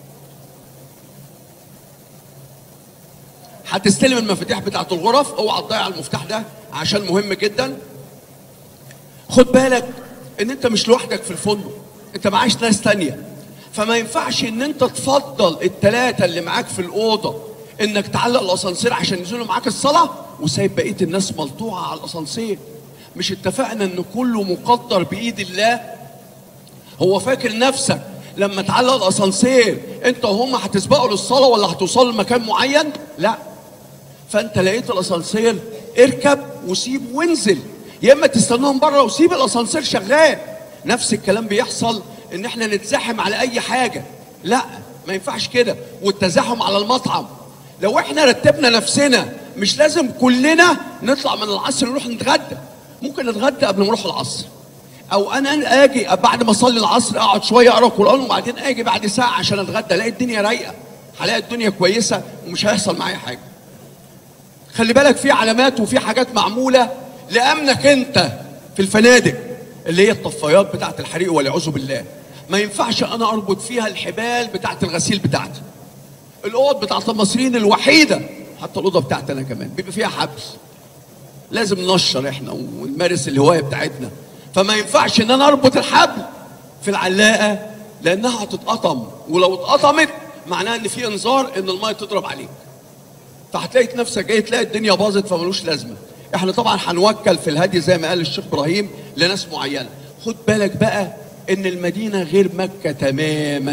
A: هتستلم المفاتيح بتاعت الغرف اوعى تضيع المفتاح ده عشان مهم جدا خد بالك ان انت مش لوحدك في الفندق انت معاش ناس تانية فما ينفعش ان انت تفضل التلاتة اللي معاك في الاوضه انك تعلق الاسانسير عشان ينزلوا معاك الصلاه وسايب بقيه الناس ملطوعه على الاسانسير مش اتفقنا ان كله مقدر بايد الله هو فاكر نفسك لما تعلق الاسانسير انت وهم هتسبقوا للصلاه ولا هتوصلوا لمكان معين لا فانت لقيت الاسانسير اركب وسيب وانزل يا اما تستناهم بره وسيب الاسانسير شغال نفس الكلام بيحصل ان احنا نتزاحم على اي حاجه لا ما ينفعش كده والتزاحم على المطعم لو احنا رتبنا نفسنا مش لازم كلنا نطلع من العصر نروح نتغدى ممكن نتغدى قبل ما نروح العصر او انا اجي بعد ما اصلي العصر اقعد شويه اقرا قران وبعدين اجي بعد ساعه عشان اتغدى الاقي الدنيا رايقه هلاقي الدنيا كويسه ومش هيحصل معايا حاجه خلي بالك في علامات وفي حاجات معموله لامنك انت في الفنادق اللي هي الطفايات بتاعه الحريق والعياذ بالله ما ينفعش انا اربط فيها الحبال بتاعه الغسيل بتاعتي الاوض بتاعه المصريين الوحيده حتى الاوضه بتاعتي انا كمان بيبقى فيها حبل لازم ننشر احنا ونمارس الهوايه بتاعتنا فما ينفعش ان انا اربط الحبل في العلاقه لانها هتتقطم ولو اتقطمت معناها ان في انذار ان الميه تضرب عليك فهتلاقي نفسك جاي تلاقي الدنيا باظت فملوش لازمه احنا طبعا هنوكل في الهدي زي ما قال الشيخ ابراهيم لناس معينه خد بالك بقى ان المدينه غير مكه تماما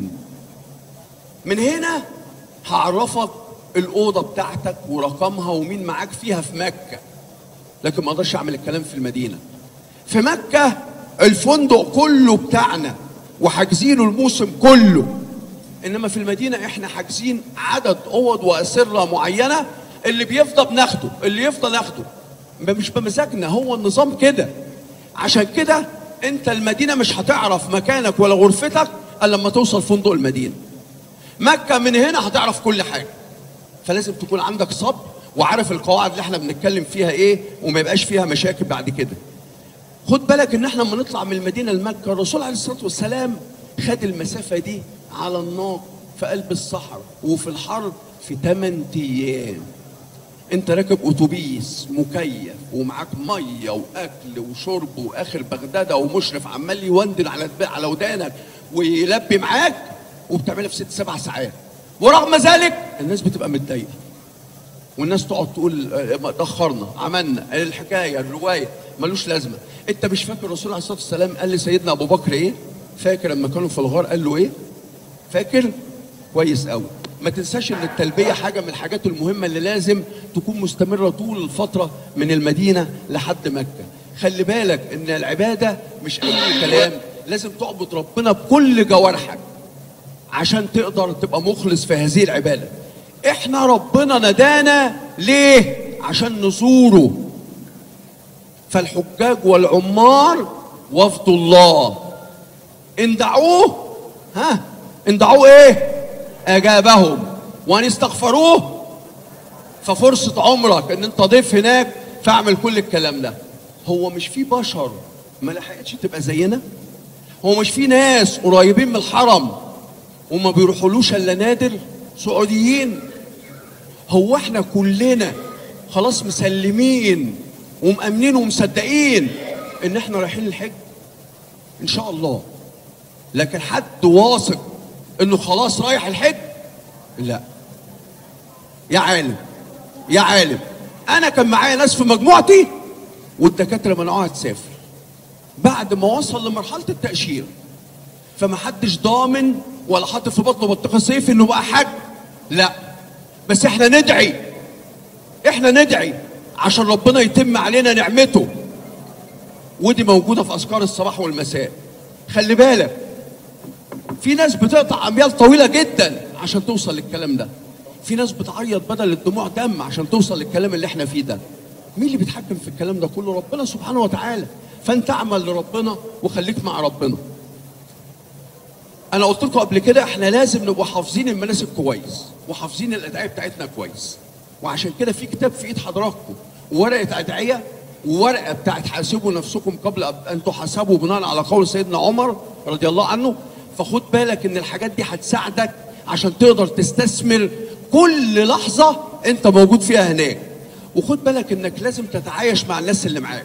A: من هنا هعرفك الاوضه بتاعتك ورقمها ومين معاك فيها في مكه لكن ما اقدرش اعمل الكلام في المدينه في مكه الفندق كله بتاعنا وحاجزينه الموسم كله انما في المدينه احنا حاجزين عدد اوض واسره معينه اللي بيفضى بناخده اللي يفضى ناخده ما- مش بمزاجنا هو النظام كده عشان كده انت المدينه مش هتعرف مكانك ولا غرفتك الا لما توصل فندق المدينه مكه من هنا هتعرف كل حاجه فلازم تكون عندك صبر وعارف القواعد اللي احنا بنتكلم فيها ايه وما يبقاش فيها مشاكل بعد كده خد بالك ان احنا لما نطلع من المدينه لمكه الرسول عليه الصلاه والسلام خد المسافه دي على الناق في قلب الصحراء وفي الحر في 8 ايام انت راكب اتوبيس مكيف ومعاك ميه واكل وشرب واخر بغداده ومشرف عمال يوندل على دب- على ودانك ويلبي معاك وبتعملها في ست سبع ساعات ورغم ذلك الناس بتبقى متضايقه والناس تقعد تقول آه، ما اتاخرنا عملنا الحكايه الروايه ملوش لازمه انت مش فاكر الرسول عليه الصلاه والسلام قال لسيدنا ابو بكر ايه فاكر لما كانوا في الغار قال له ايه فاكر كويس قوي ما تنساش ان التلبيه حاجه من الحاجات المهمه اللي لازم تكون مستمره طول الفتره من المدينه لحد مكه خلي بالك ان العباده مش اي كلام لازم تعبد ربنا بكل جوارحك عشان تقدر تبقى مخلص في هذه العباده احنا ربنا ندانا ليه عشان نزوره فالحجاج والعمار وفد الله ان دعوه ها ان دعوه ايه اجابهم وان استغفروه ففرصه عمرك ان انت ضيف هناك فاعمل كل الكلام ده هو مش في بشر ما لحقتش تبقى زينا هو مش في ناس قريبين من الحرم وما بيروحولوش الا نادر سعوديين هو احنا كلنا خلاص مسلمين ومأمنين ومصدقين ان احنا رايحين الحج ان شاء الله لكن حد واثق انه خلاص رايح الحج لا يا عالم يا عالم انا كان معايا ناس في مجموعتي والدكاتره منعوها تسافر بعد ما وصل لمرحله التاشيره فما حدش ضامن ولا حاطط في بطنه بطيخه صيف انه بقى حج لا بس احنا ندعي احنا ندعي عشان ربنا يتم علينا نعمته ودي موجوده في اذكار الصباح والمساء خلي بالك في ناس بتقطع اميال طويله جدا عشان توصل للكلام ده في ناس بتعيط بدل الدموع دم عشان توصل للكلام اللي احنا فيه ده مين اللي بيتحكم في الكلام ده كله ربنا سبحانه وتعالى فانت اعمل لربنا وخليك مع ربنا انا قلت لكم قبل كده احنا لازم نبقى حافظين المناسك كويس وحافظين الادعيه بتاعتنا كويس وعشان كده في كتاب في ايد حضراتكم ورقه ادعيه وورقه بتاعت حاسبوا نفسكم قبل ان تحاسبوا بناء على قول سيدنا عمر رضي الله عنه فخد بالك ان الحاجات دي هتساعدك عشان تقدر تستثمر كل لحظه انت موجود فيها هناك وخد بالك انك لازم تتعايش مع الناس اللي معاك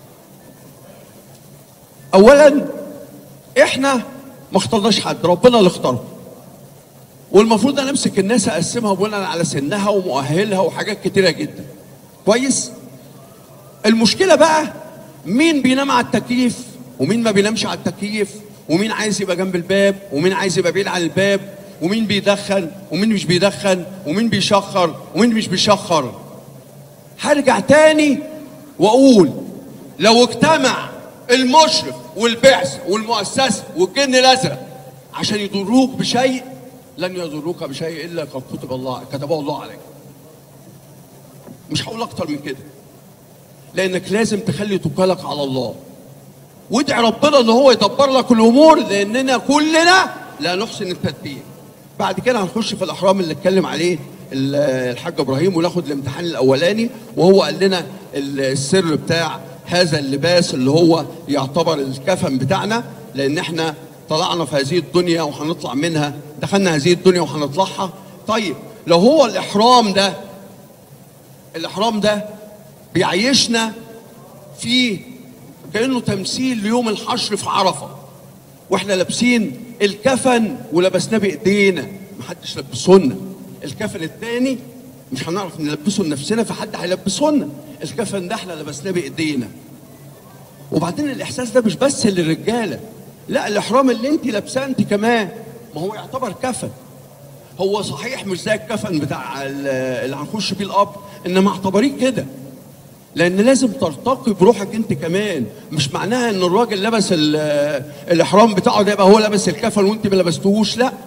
A: اولا احنا ما اخترناش حد ربنا اللي اختاره والمفروض انا امسك الناس اقسمها بناء على سنها ومؤهلها وحاجات كتيره جدا كويس المشكله بقى مين بينام على التكييف ومين ما بينامش على التكييف ومين عايز يبقى جنب الباب ومين عايز يبقى بعيد عن الباب ومين بيدخن ومين مش بيدخن ومين بيشخر ومين مش بيشخر هرجع تاني واقول لو اجتمع المشرف والبعث والمؤسسه والجن الازرق عشان يضروك بشيء لن يضروك بشيء الا قد كتب الله كتبه الله عليك مش هقول اكتر من كده لانك لازم تخلي توكلك على الله وادعي ربنا ان هو يدبر لك الامور لاننا كلنا لا نحسن التدبير بعد كده هنخش في الاحرام اللي اتكلم عليه ال- الحاج ابراهيم وناخد الامتحان الاولاني وهو قال لنا ال- السر بتاع هذا اللباس اللي هو يعتبر الكفن بتاعنا لان احنا طلعنا في هذه الدنيا وهنطلع منها دخلنا هذه الدنيا وهنطلعها طيب لو هو الاحرام ده الاحرام ده بيعيشنا في كانه تمثيل ليوم الحشر في عرفه واحنا لابسين الكفن ولبسناه بايدينا محدش لبسهولنا الكفن الثاني مش هنعرف نلبسه لنفسنا فحد هيلبسهولنا الكفن ده احنا لبسناه بايدينا وبعدين الاحساس ده مش بس للرجاله لا الاحرام اللي انت لابساه انت كمان ما هو يعتبر كفن هو صحيح مش زي الكفن بتاع ال- اللي هنخش بيه القبر انما اعتبريه كده لان لازم ترتقي بروحك انت كمان مش معناها ان الراجل لبس ال- الاحرام بتاعه ده يبقى هو لابس الكفن وانت ما لبستهوش لا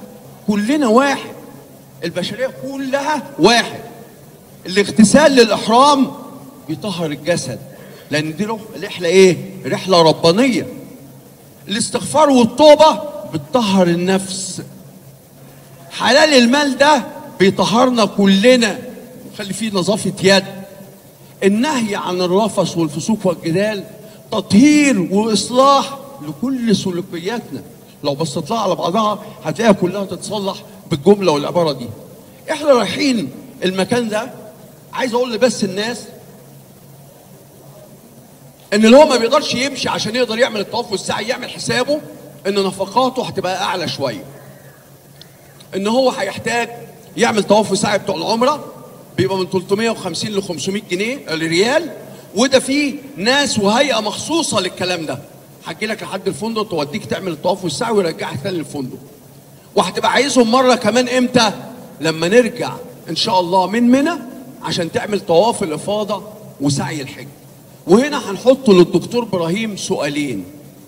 A: كلنا واحد البشريه كلها واحد الاغتسال للاحرام بيطهر الجسد لان دي روح- رحله ايه رحله ربانيه الاستغفار والتوبه بتطهر النفس حلال المال ده بيطهرنا كلنا وخلي فيه نظافه يد النهي عن الرفث والفسوق والجدال تطهير واصلاح لكل سلوكياتنا لو بصيت لها على بعضها هتلاقيها كلها تتصلح بالجمله والعباره دي احنا رايحين المكان ده عايز اقول بس الناس ان اللي هو ما بيقدرش يمشي عشان يقدر يعمل الطواف والسعي يعمل حسابه ان نفقاته هتبقى اعلى شويه ان هو هيحتاج يعمل طواف وسعي بتوع العمره بيبقى من 350 ل 500 جنيه ريال وده فيه ناس وهيئه مخصوصه للكلام ده هتجي لك لحد الفندق توديك تعمل الطواف والسعي ويرجعك تاني للفندق وهتبقى عايزهم مره كمان امتى لما نرجع ان شاء الله من منى عشان تعمل طواف الافاضه وسعي الحج وهنا هنحط للدكتور ابراهيم سؤالين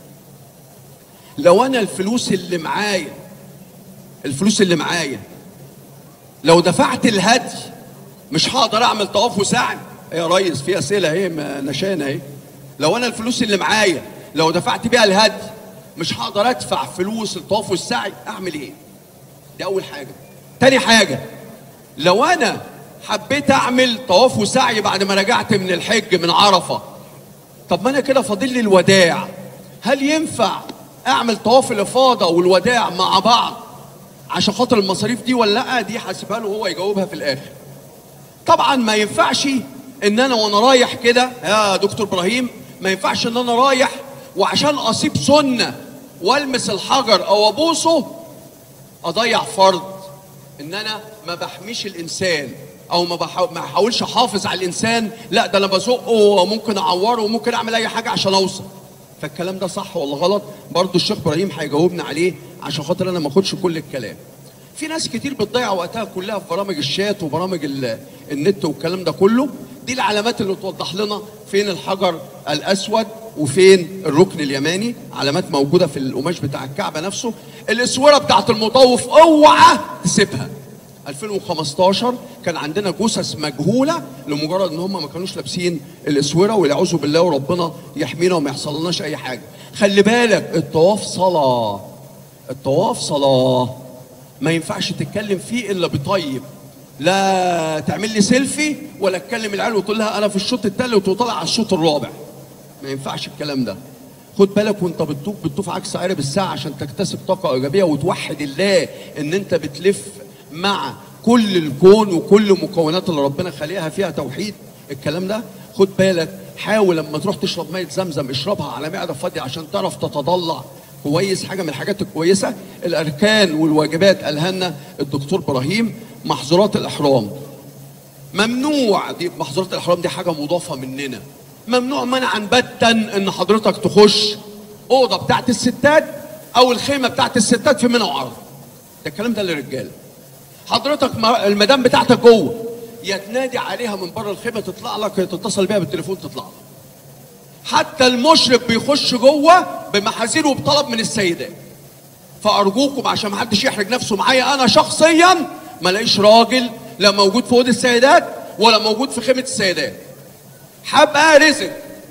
A: لو انا الفلوس اللي معايا الفلوس اللي معايا لو دفعت الهدي مش هقدر اعمل طواف وسعي يا ريس في اسئله اهي ما نشانه اهي لو انا الفلوس اللي معايا لو دفعت بيها الهدي مش هقدر ادفع فلوس الطواف والسعي اعمل ايه دي اول حاجه تاني حاجه لو انا حبيت اعمل طواف وسعي بعد ما رجعت من الحج من عرفه طب ما انا كده فاضل لي الوداع هل ينفع اعمل طواف الافاضه والوداع مع بعض عشان خاطر المصاريف دي ولا لا دي هسيبها له هو يجاوبها في الاخر طبعا ما ينفعش ان انا وانا رايح كده يا دكتور ابراهيم ما ينفعش ان انا رايح وعشان اصيب سنه والمس الحجر او ابوسه اضيع فرض ان انا ما بحميش الانسان او ما بحاول ما احاولش احافظ على الانسان لا ده انا بزقه وممكن اعوره وممكن اعمل اي حاجه عشان اوصل فالكلام ده صح ولا غلط برضو الشيخ ابراهيم هيجاوبنا عليه عشان خاطر انا ما اخدش كل الكلام في ناس كتير بتضيع وقتها كلها في برامج الشات وبرامج ال- النت والكلام ده كله دي العلامات اللي توضح لنا فين الحجر الاسود وفين الركن اليماني علامات موجوده في القماش بتاع الكعبه نفسه الاسوره بتاعت المطوف اوعى تسيبها 2015 كان عندنا جثث مجهوله لمجرد ان هم ما كانوش لابسين الاسوره والعوذ بالله وربنا يحمينا وما يحصلناش اي حاجه خلي بالك الطواف صلاه الطواف صلاه ما ينفعش تتكلم فيه الا بطيب لا تعمل لي سيلفي ولا تكلم العيال وتقول لها انا في الشوط الثالث وطالع على الشوط الرابع ما ينفعش الكلام ده خد بالك وانت بتطوف بتطوف عكس عقارب الساعه عشان تكتسب طاقه ايجابيه وتوحد الله ان انت بتلف مع كل الكون وكل المكونات اللي ربنا خلقها فيها توحيد الكلام ده خد بالك حاول لما تروح تشرب ميه زمزم اشربها على معده فاضيه عشان تعرف تتضلع كويس حاجه من الحاجات الكويسه الاركان والواجبات قالها لنا الدكتور ابراهيم محظورات الاحرام ممنوع دي محظورات الاحرام دي حاجه مضافه مننا ممنوع منعا باتا ان حضرتك تخش اوضه بتاعت الستات او الخيمه بتاعت الستات في منى وعرض ده الكلام ده للرجاله حضرتك ما- المدام بتاعتك جوه يا تنادي عليها من بره الخيمه تطلع لك يا تتصل بيها بالتليفون تطلع لك حتى المشرف بيخش جوه بمحاذير وبطلب من السيدات فارجوكم عشان ما حدش يحرج نفسه معايا انا شخصيا ما الاقيش راجل لا موجود في اوضه السيدات ولا موجود في خيمه السيدات هبقى رزق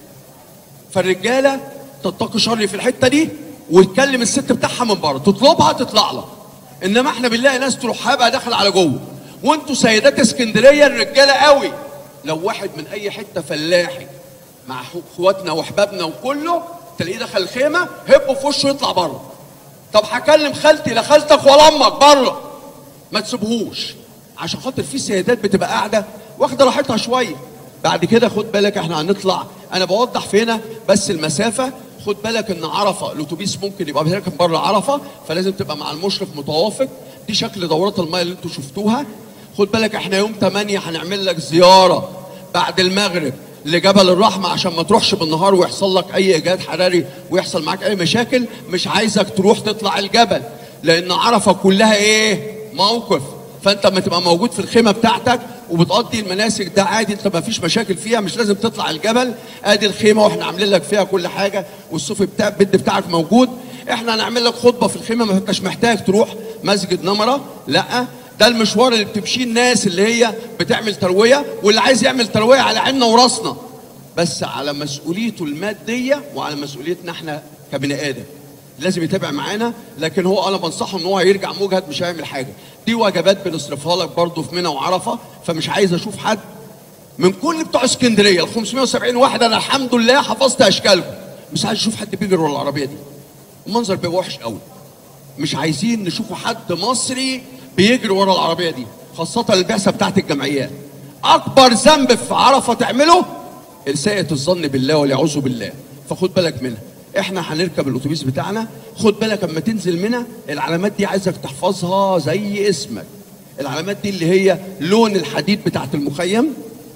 A: فالرجاله تتقي شري في الحته دي وتكلم الست بتاعها من بره تطلبها تطلع لها انما احنا بنلاقي ناس تروح هبقى داخل على جوه وانتوا سيدات اسكندريه الرجاله قوي لو واحد من اي حته فلاحي مع اخواتنا واحبابنا وكله تلاقيه دخل الخيمه هب في وشه يطلع بره طب هكلم خالتي لا خالتك ولا امك بره ما تسيبهوش عشان خاطر في سيدات بتبقى قاعده واخده راحتها شويه بعد كده خد بالك احنا هنطلع انا بوضح في هنا بس المسافه خد بالك ان عرفه الاتوبيس ممكن يبقى راكب بره عرفه فلازم تبقى مع المشرف متوافق دي شكل دورات الميه اللي انتوا شفتوها خد بالك احنا يوم 8 هنعمل لك زياره بعد المغرب لجبل الرحمة عشان ما تروحش بالنهار ويحصل لك أي إجهاد حراري ويحصل معاك أي مشاكل مش عايزك تروح تطلع الجبل لأن عرفة كلها إيه؟ موقف فأنت لما تبقى موجود في الخيمة بتاعتك وبتقضي المناسك ده عادي انت ما فيش مشاكل فيها مش لازم تطلع الجبل ادي الخيمه واحنا عاملين لك فيها كل حاجه والصوف بتاع البيت بتاعك موجود احنا هنعمل لك خطبه في الخيمه ما انتش محتاج تروح مسجد نمره لا ده المشوار اللي بتمشيه الناس اللي هي بتعمل ترويه واللي عايز يعمل ترويه على عيننا وراسنا بس على مسؤوليته الماديه وعلى مسؤوليتنا احنا كبني ادم لازم يتابع معانا لكن هو انا بنصحه ان هو هيرجع مجهد مش هيعمل حاجه دي وجبات بنصرفها لك برضه في منى وعرفه فمش عايز اشوف حد من كل بتوع اسكندريه ال 570 واحد انا الحمد لله حفظت اشكالهم مش عايز اشوف حد بيجري ورا العربيه دي المنظر بيبقى وحش قوي مش عايزين نشوف حد مصري بيجري ورا العربيه دي خاصه البعثه بتاعت الجمعيات اكبر ذنب في عرفه تعمله اساءة الظن بالله والعياذ بالله فخد بالك منها احنا هنركب الاتوبيس بتاعنا خد بالك اما تنزل منها العلامات دي عايزك تحفظها زي اسمك العلامات دي اللي هي لون الحديد بتاعت المخيم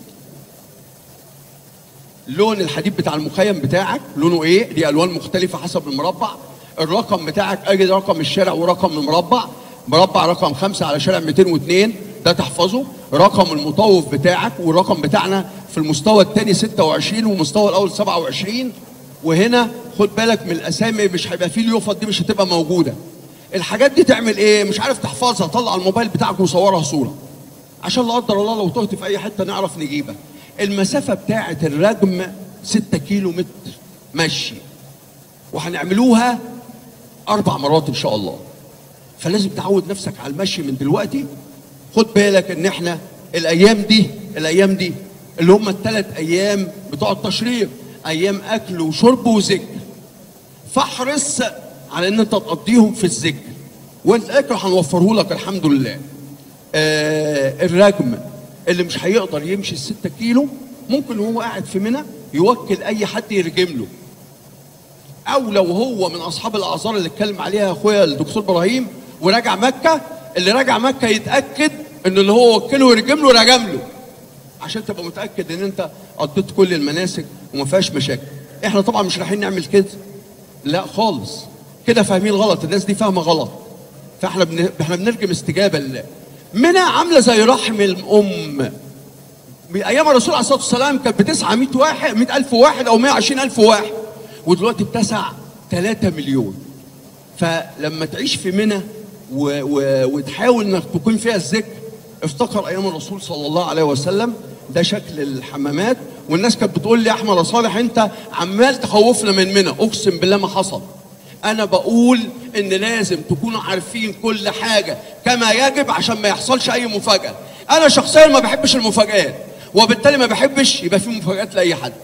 A: لون الحديد بتاع المخيم بتاعك لونه ايه دي الوان مختلفه حسب المربع الرقم بتاعك اجي رقم الشارع ورقم المربع مربع رقم خمسة على شارع 202 ده تحفظه رقم المطوف بتاعك والرقم بتاعنا في المستوى الثاني 26 والمستوى الاول 27 وهنا خد بالك من الاسامي مش هيبقى فيه اليوفط دي مش هتبقى موجوده الحاجات دي تعمل ايه مش عارف تحفظها طلع الموبايل بتاعك وصورها صوره عشان لا قدر الله لو تهت في اي حته نعرف نجيبك المسافه بتاعه الرجم 6 كيلو متر مشي وهنعملوها اربع مرات ان شاء الله فلازم تعود نفسك على المشي من دلوقتي خد بالك ان احنا الايام دي الايام دي اللي هم الثلاث ايام بتوع التشريق ايام اكل وشرب وذكر فاحرص على ان انت تقضيهم في الذكر والاكل هنوفره لك الحمد لله آه الرجم اللي مش هيقدر يمشي الستة كيلو ممكن وهو قاعد في منى يوكل اي حد يرجم له او لو هو من اصحاب الاعذار اللي اتكلم عليها اخويا الدكتور ابراهيم وراجع مكه اللي راجع مكه يتاكد ان اللي هو وكله يرجم له رجم له عشان تبقى متاكد ان انت قضيت كل المناسك وما فيهاش مشاكل احنا طبعا مش رايحين نعمل كده لا خالص كده فاهمين غلط الناس دي فاهمه غلط فاحنا بن... احنا بنرجم استجابه لله منى عامله زي رحم الام من ايام الرسول عليه الصلاه والسلام كانت بتسعى 100 واحد 100000 واحد او 120000 واحد ودلوقتي بتسع 3 مليون فلما تعيش في منى و... و... وتحاول انك تكون فيها الذكر افتكر ايام الرسول صلى الله عليه وسلم ده شكل الحمامات والناس كانت بتقول لي يا احمد يا صالح انت عمال تخوفنا من منى اقسم بالله ما حصل انا بقول ان لازم تكونوا عارفين كل حاجه كما يجب عشان ما يحصلش اي مفاجاه انا شخصيا ما بحبش المفاجآت وبالتالي ما بحبش يبقى في مفاجآت لاي حد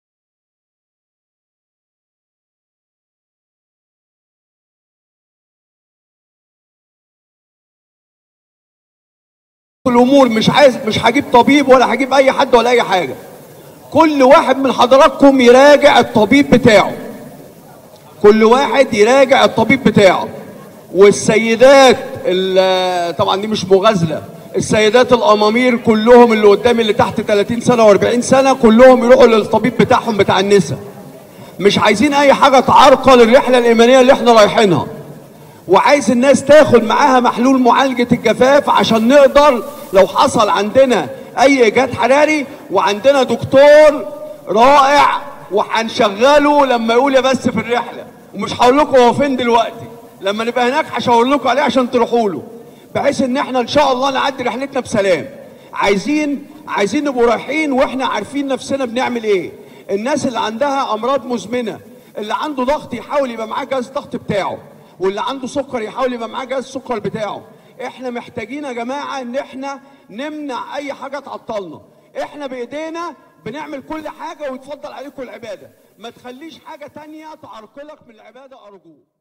A: الامور مش عايز مش هجيب طبيب ولا هجيب اي حد ولا اي حاجه كل واحد من حضراتكم يراجع الطبيب بتاعه كل واحد يراجع الطبيب بتاعه والسيدات ال- طبعا دي مش مغازله السيدات الامامير كلهم اللي قدامي اللي تحت 30 سنه و40 سنه كلهم يروحوا للطبيب بتاعهم بتاع النساء مش عايزين اي حاجه تعرقل الرحله الايمانيه اللي احنا رايحينها وعايز الناس تاخد معاها محلول معالجة الجفاف عشان نقدر لو حصل عندنا أي إيجاد حراري وعندنا دكتور رائع وهنشغله لما يقول يا بس في الرحلة ومش هقول لكم هو فين دلوقتي لما نبقى هناك هشاور لكم عليه عشان تروحوا له بحيث ان احنا ان شاء الله نعدي رحلتنا بسلام عايزين عايزين نبقوا رايحين واحنا عارفين نفسنا بنعمل ايه الناس اللي عندها امراض مزمنه اللي عنده ضغط يحاول يبقى معاه جهاز الضغط بتاعه واللي عنده سكر يحاول يبقى معاه جهاز السكر بتاعه احنا محتاجين يا جماعه ان احنا نمنع اي حاجه تعطلنا احنا بايدينا بنعمل كل حاجه ويتفضل عليكم العباده ما تخليش حاجه تانية تعرقلك من العباده ارجوك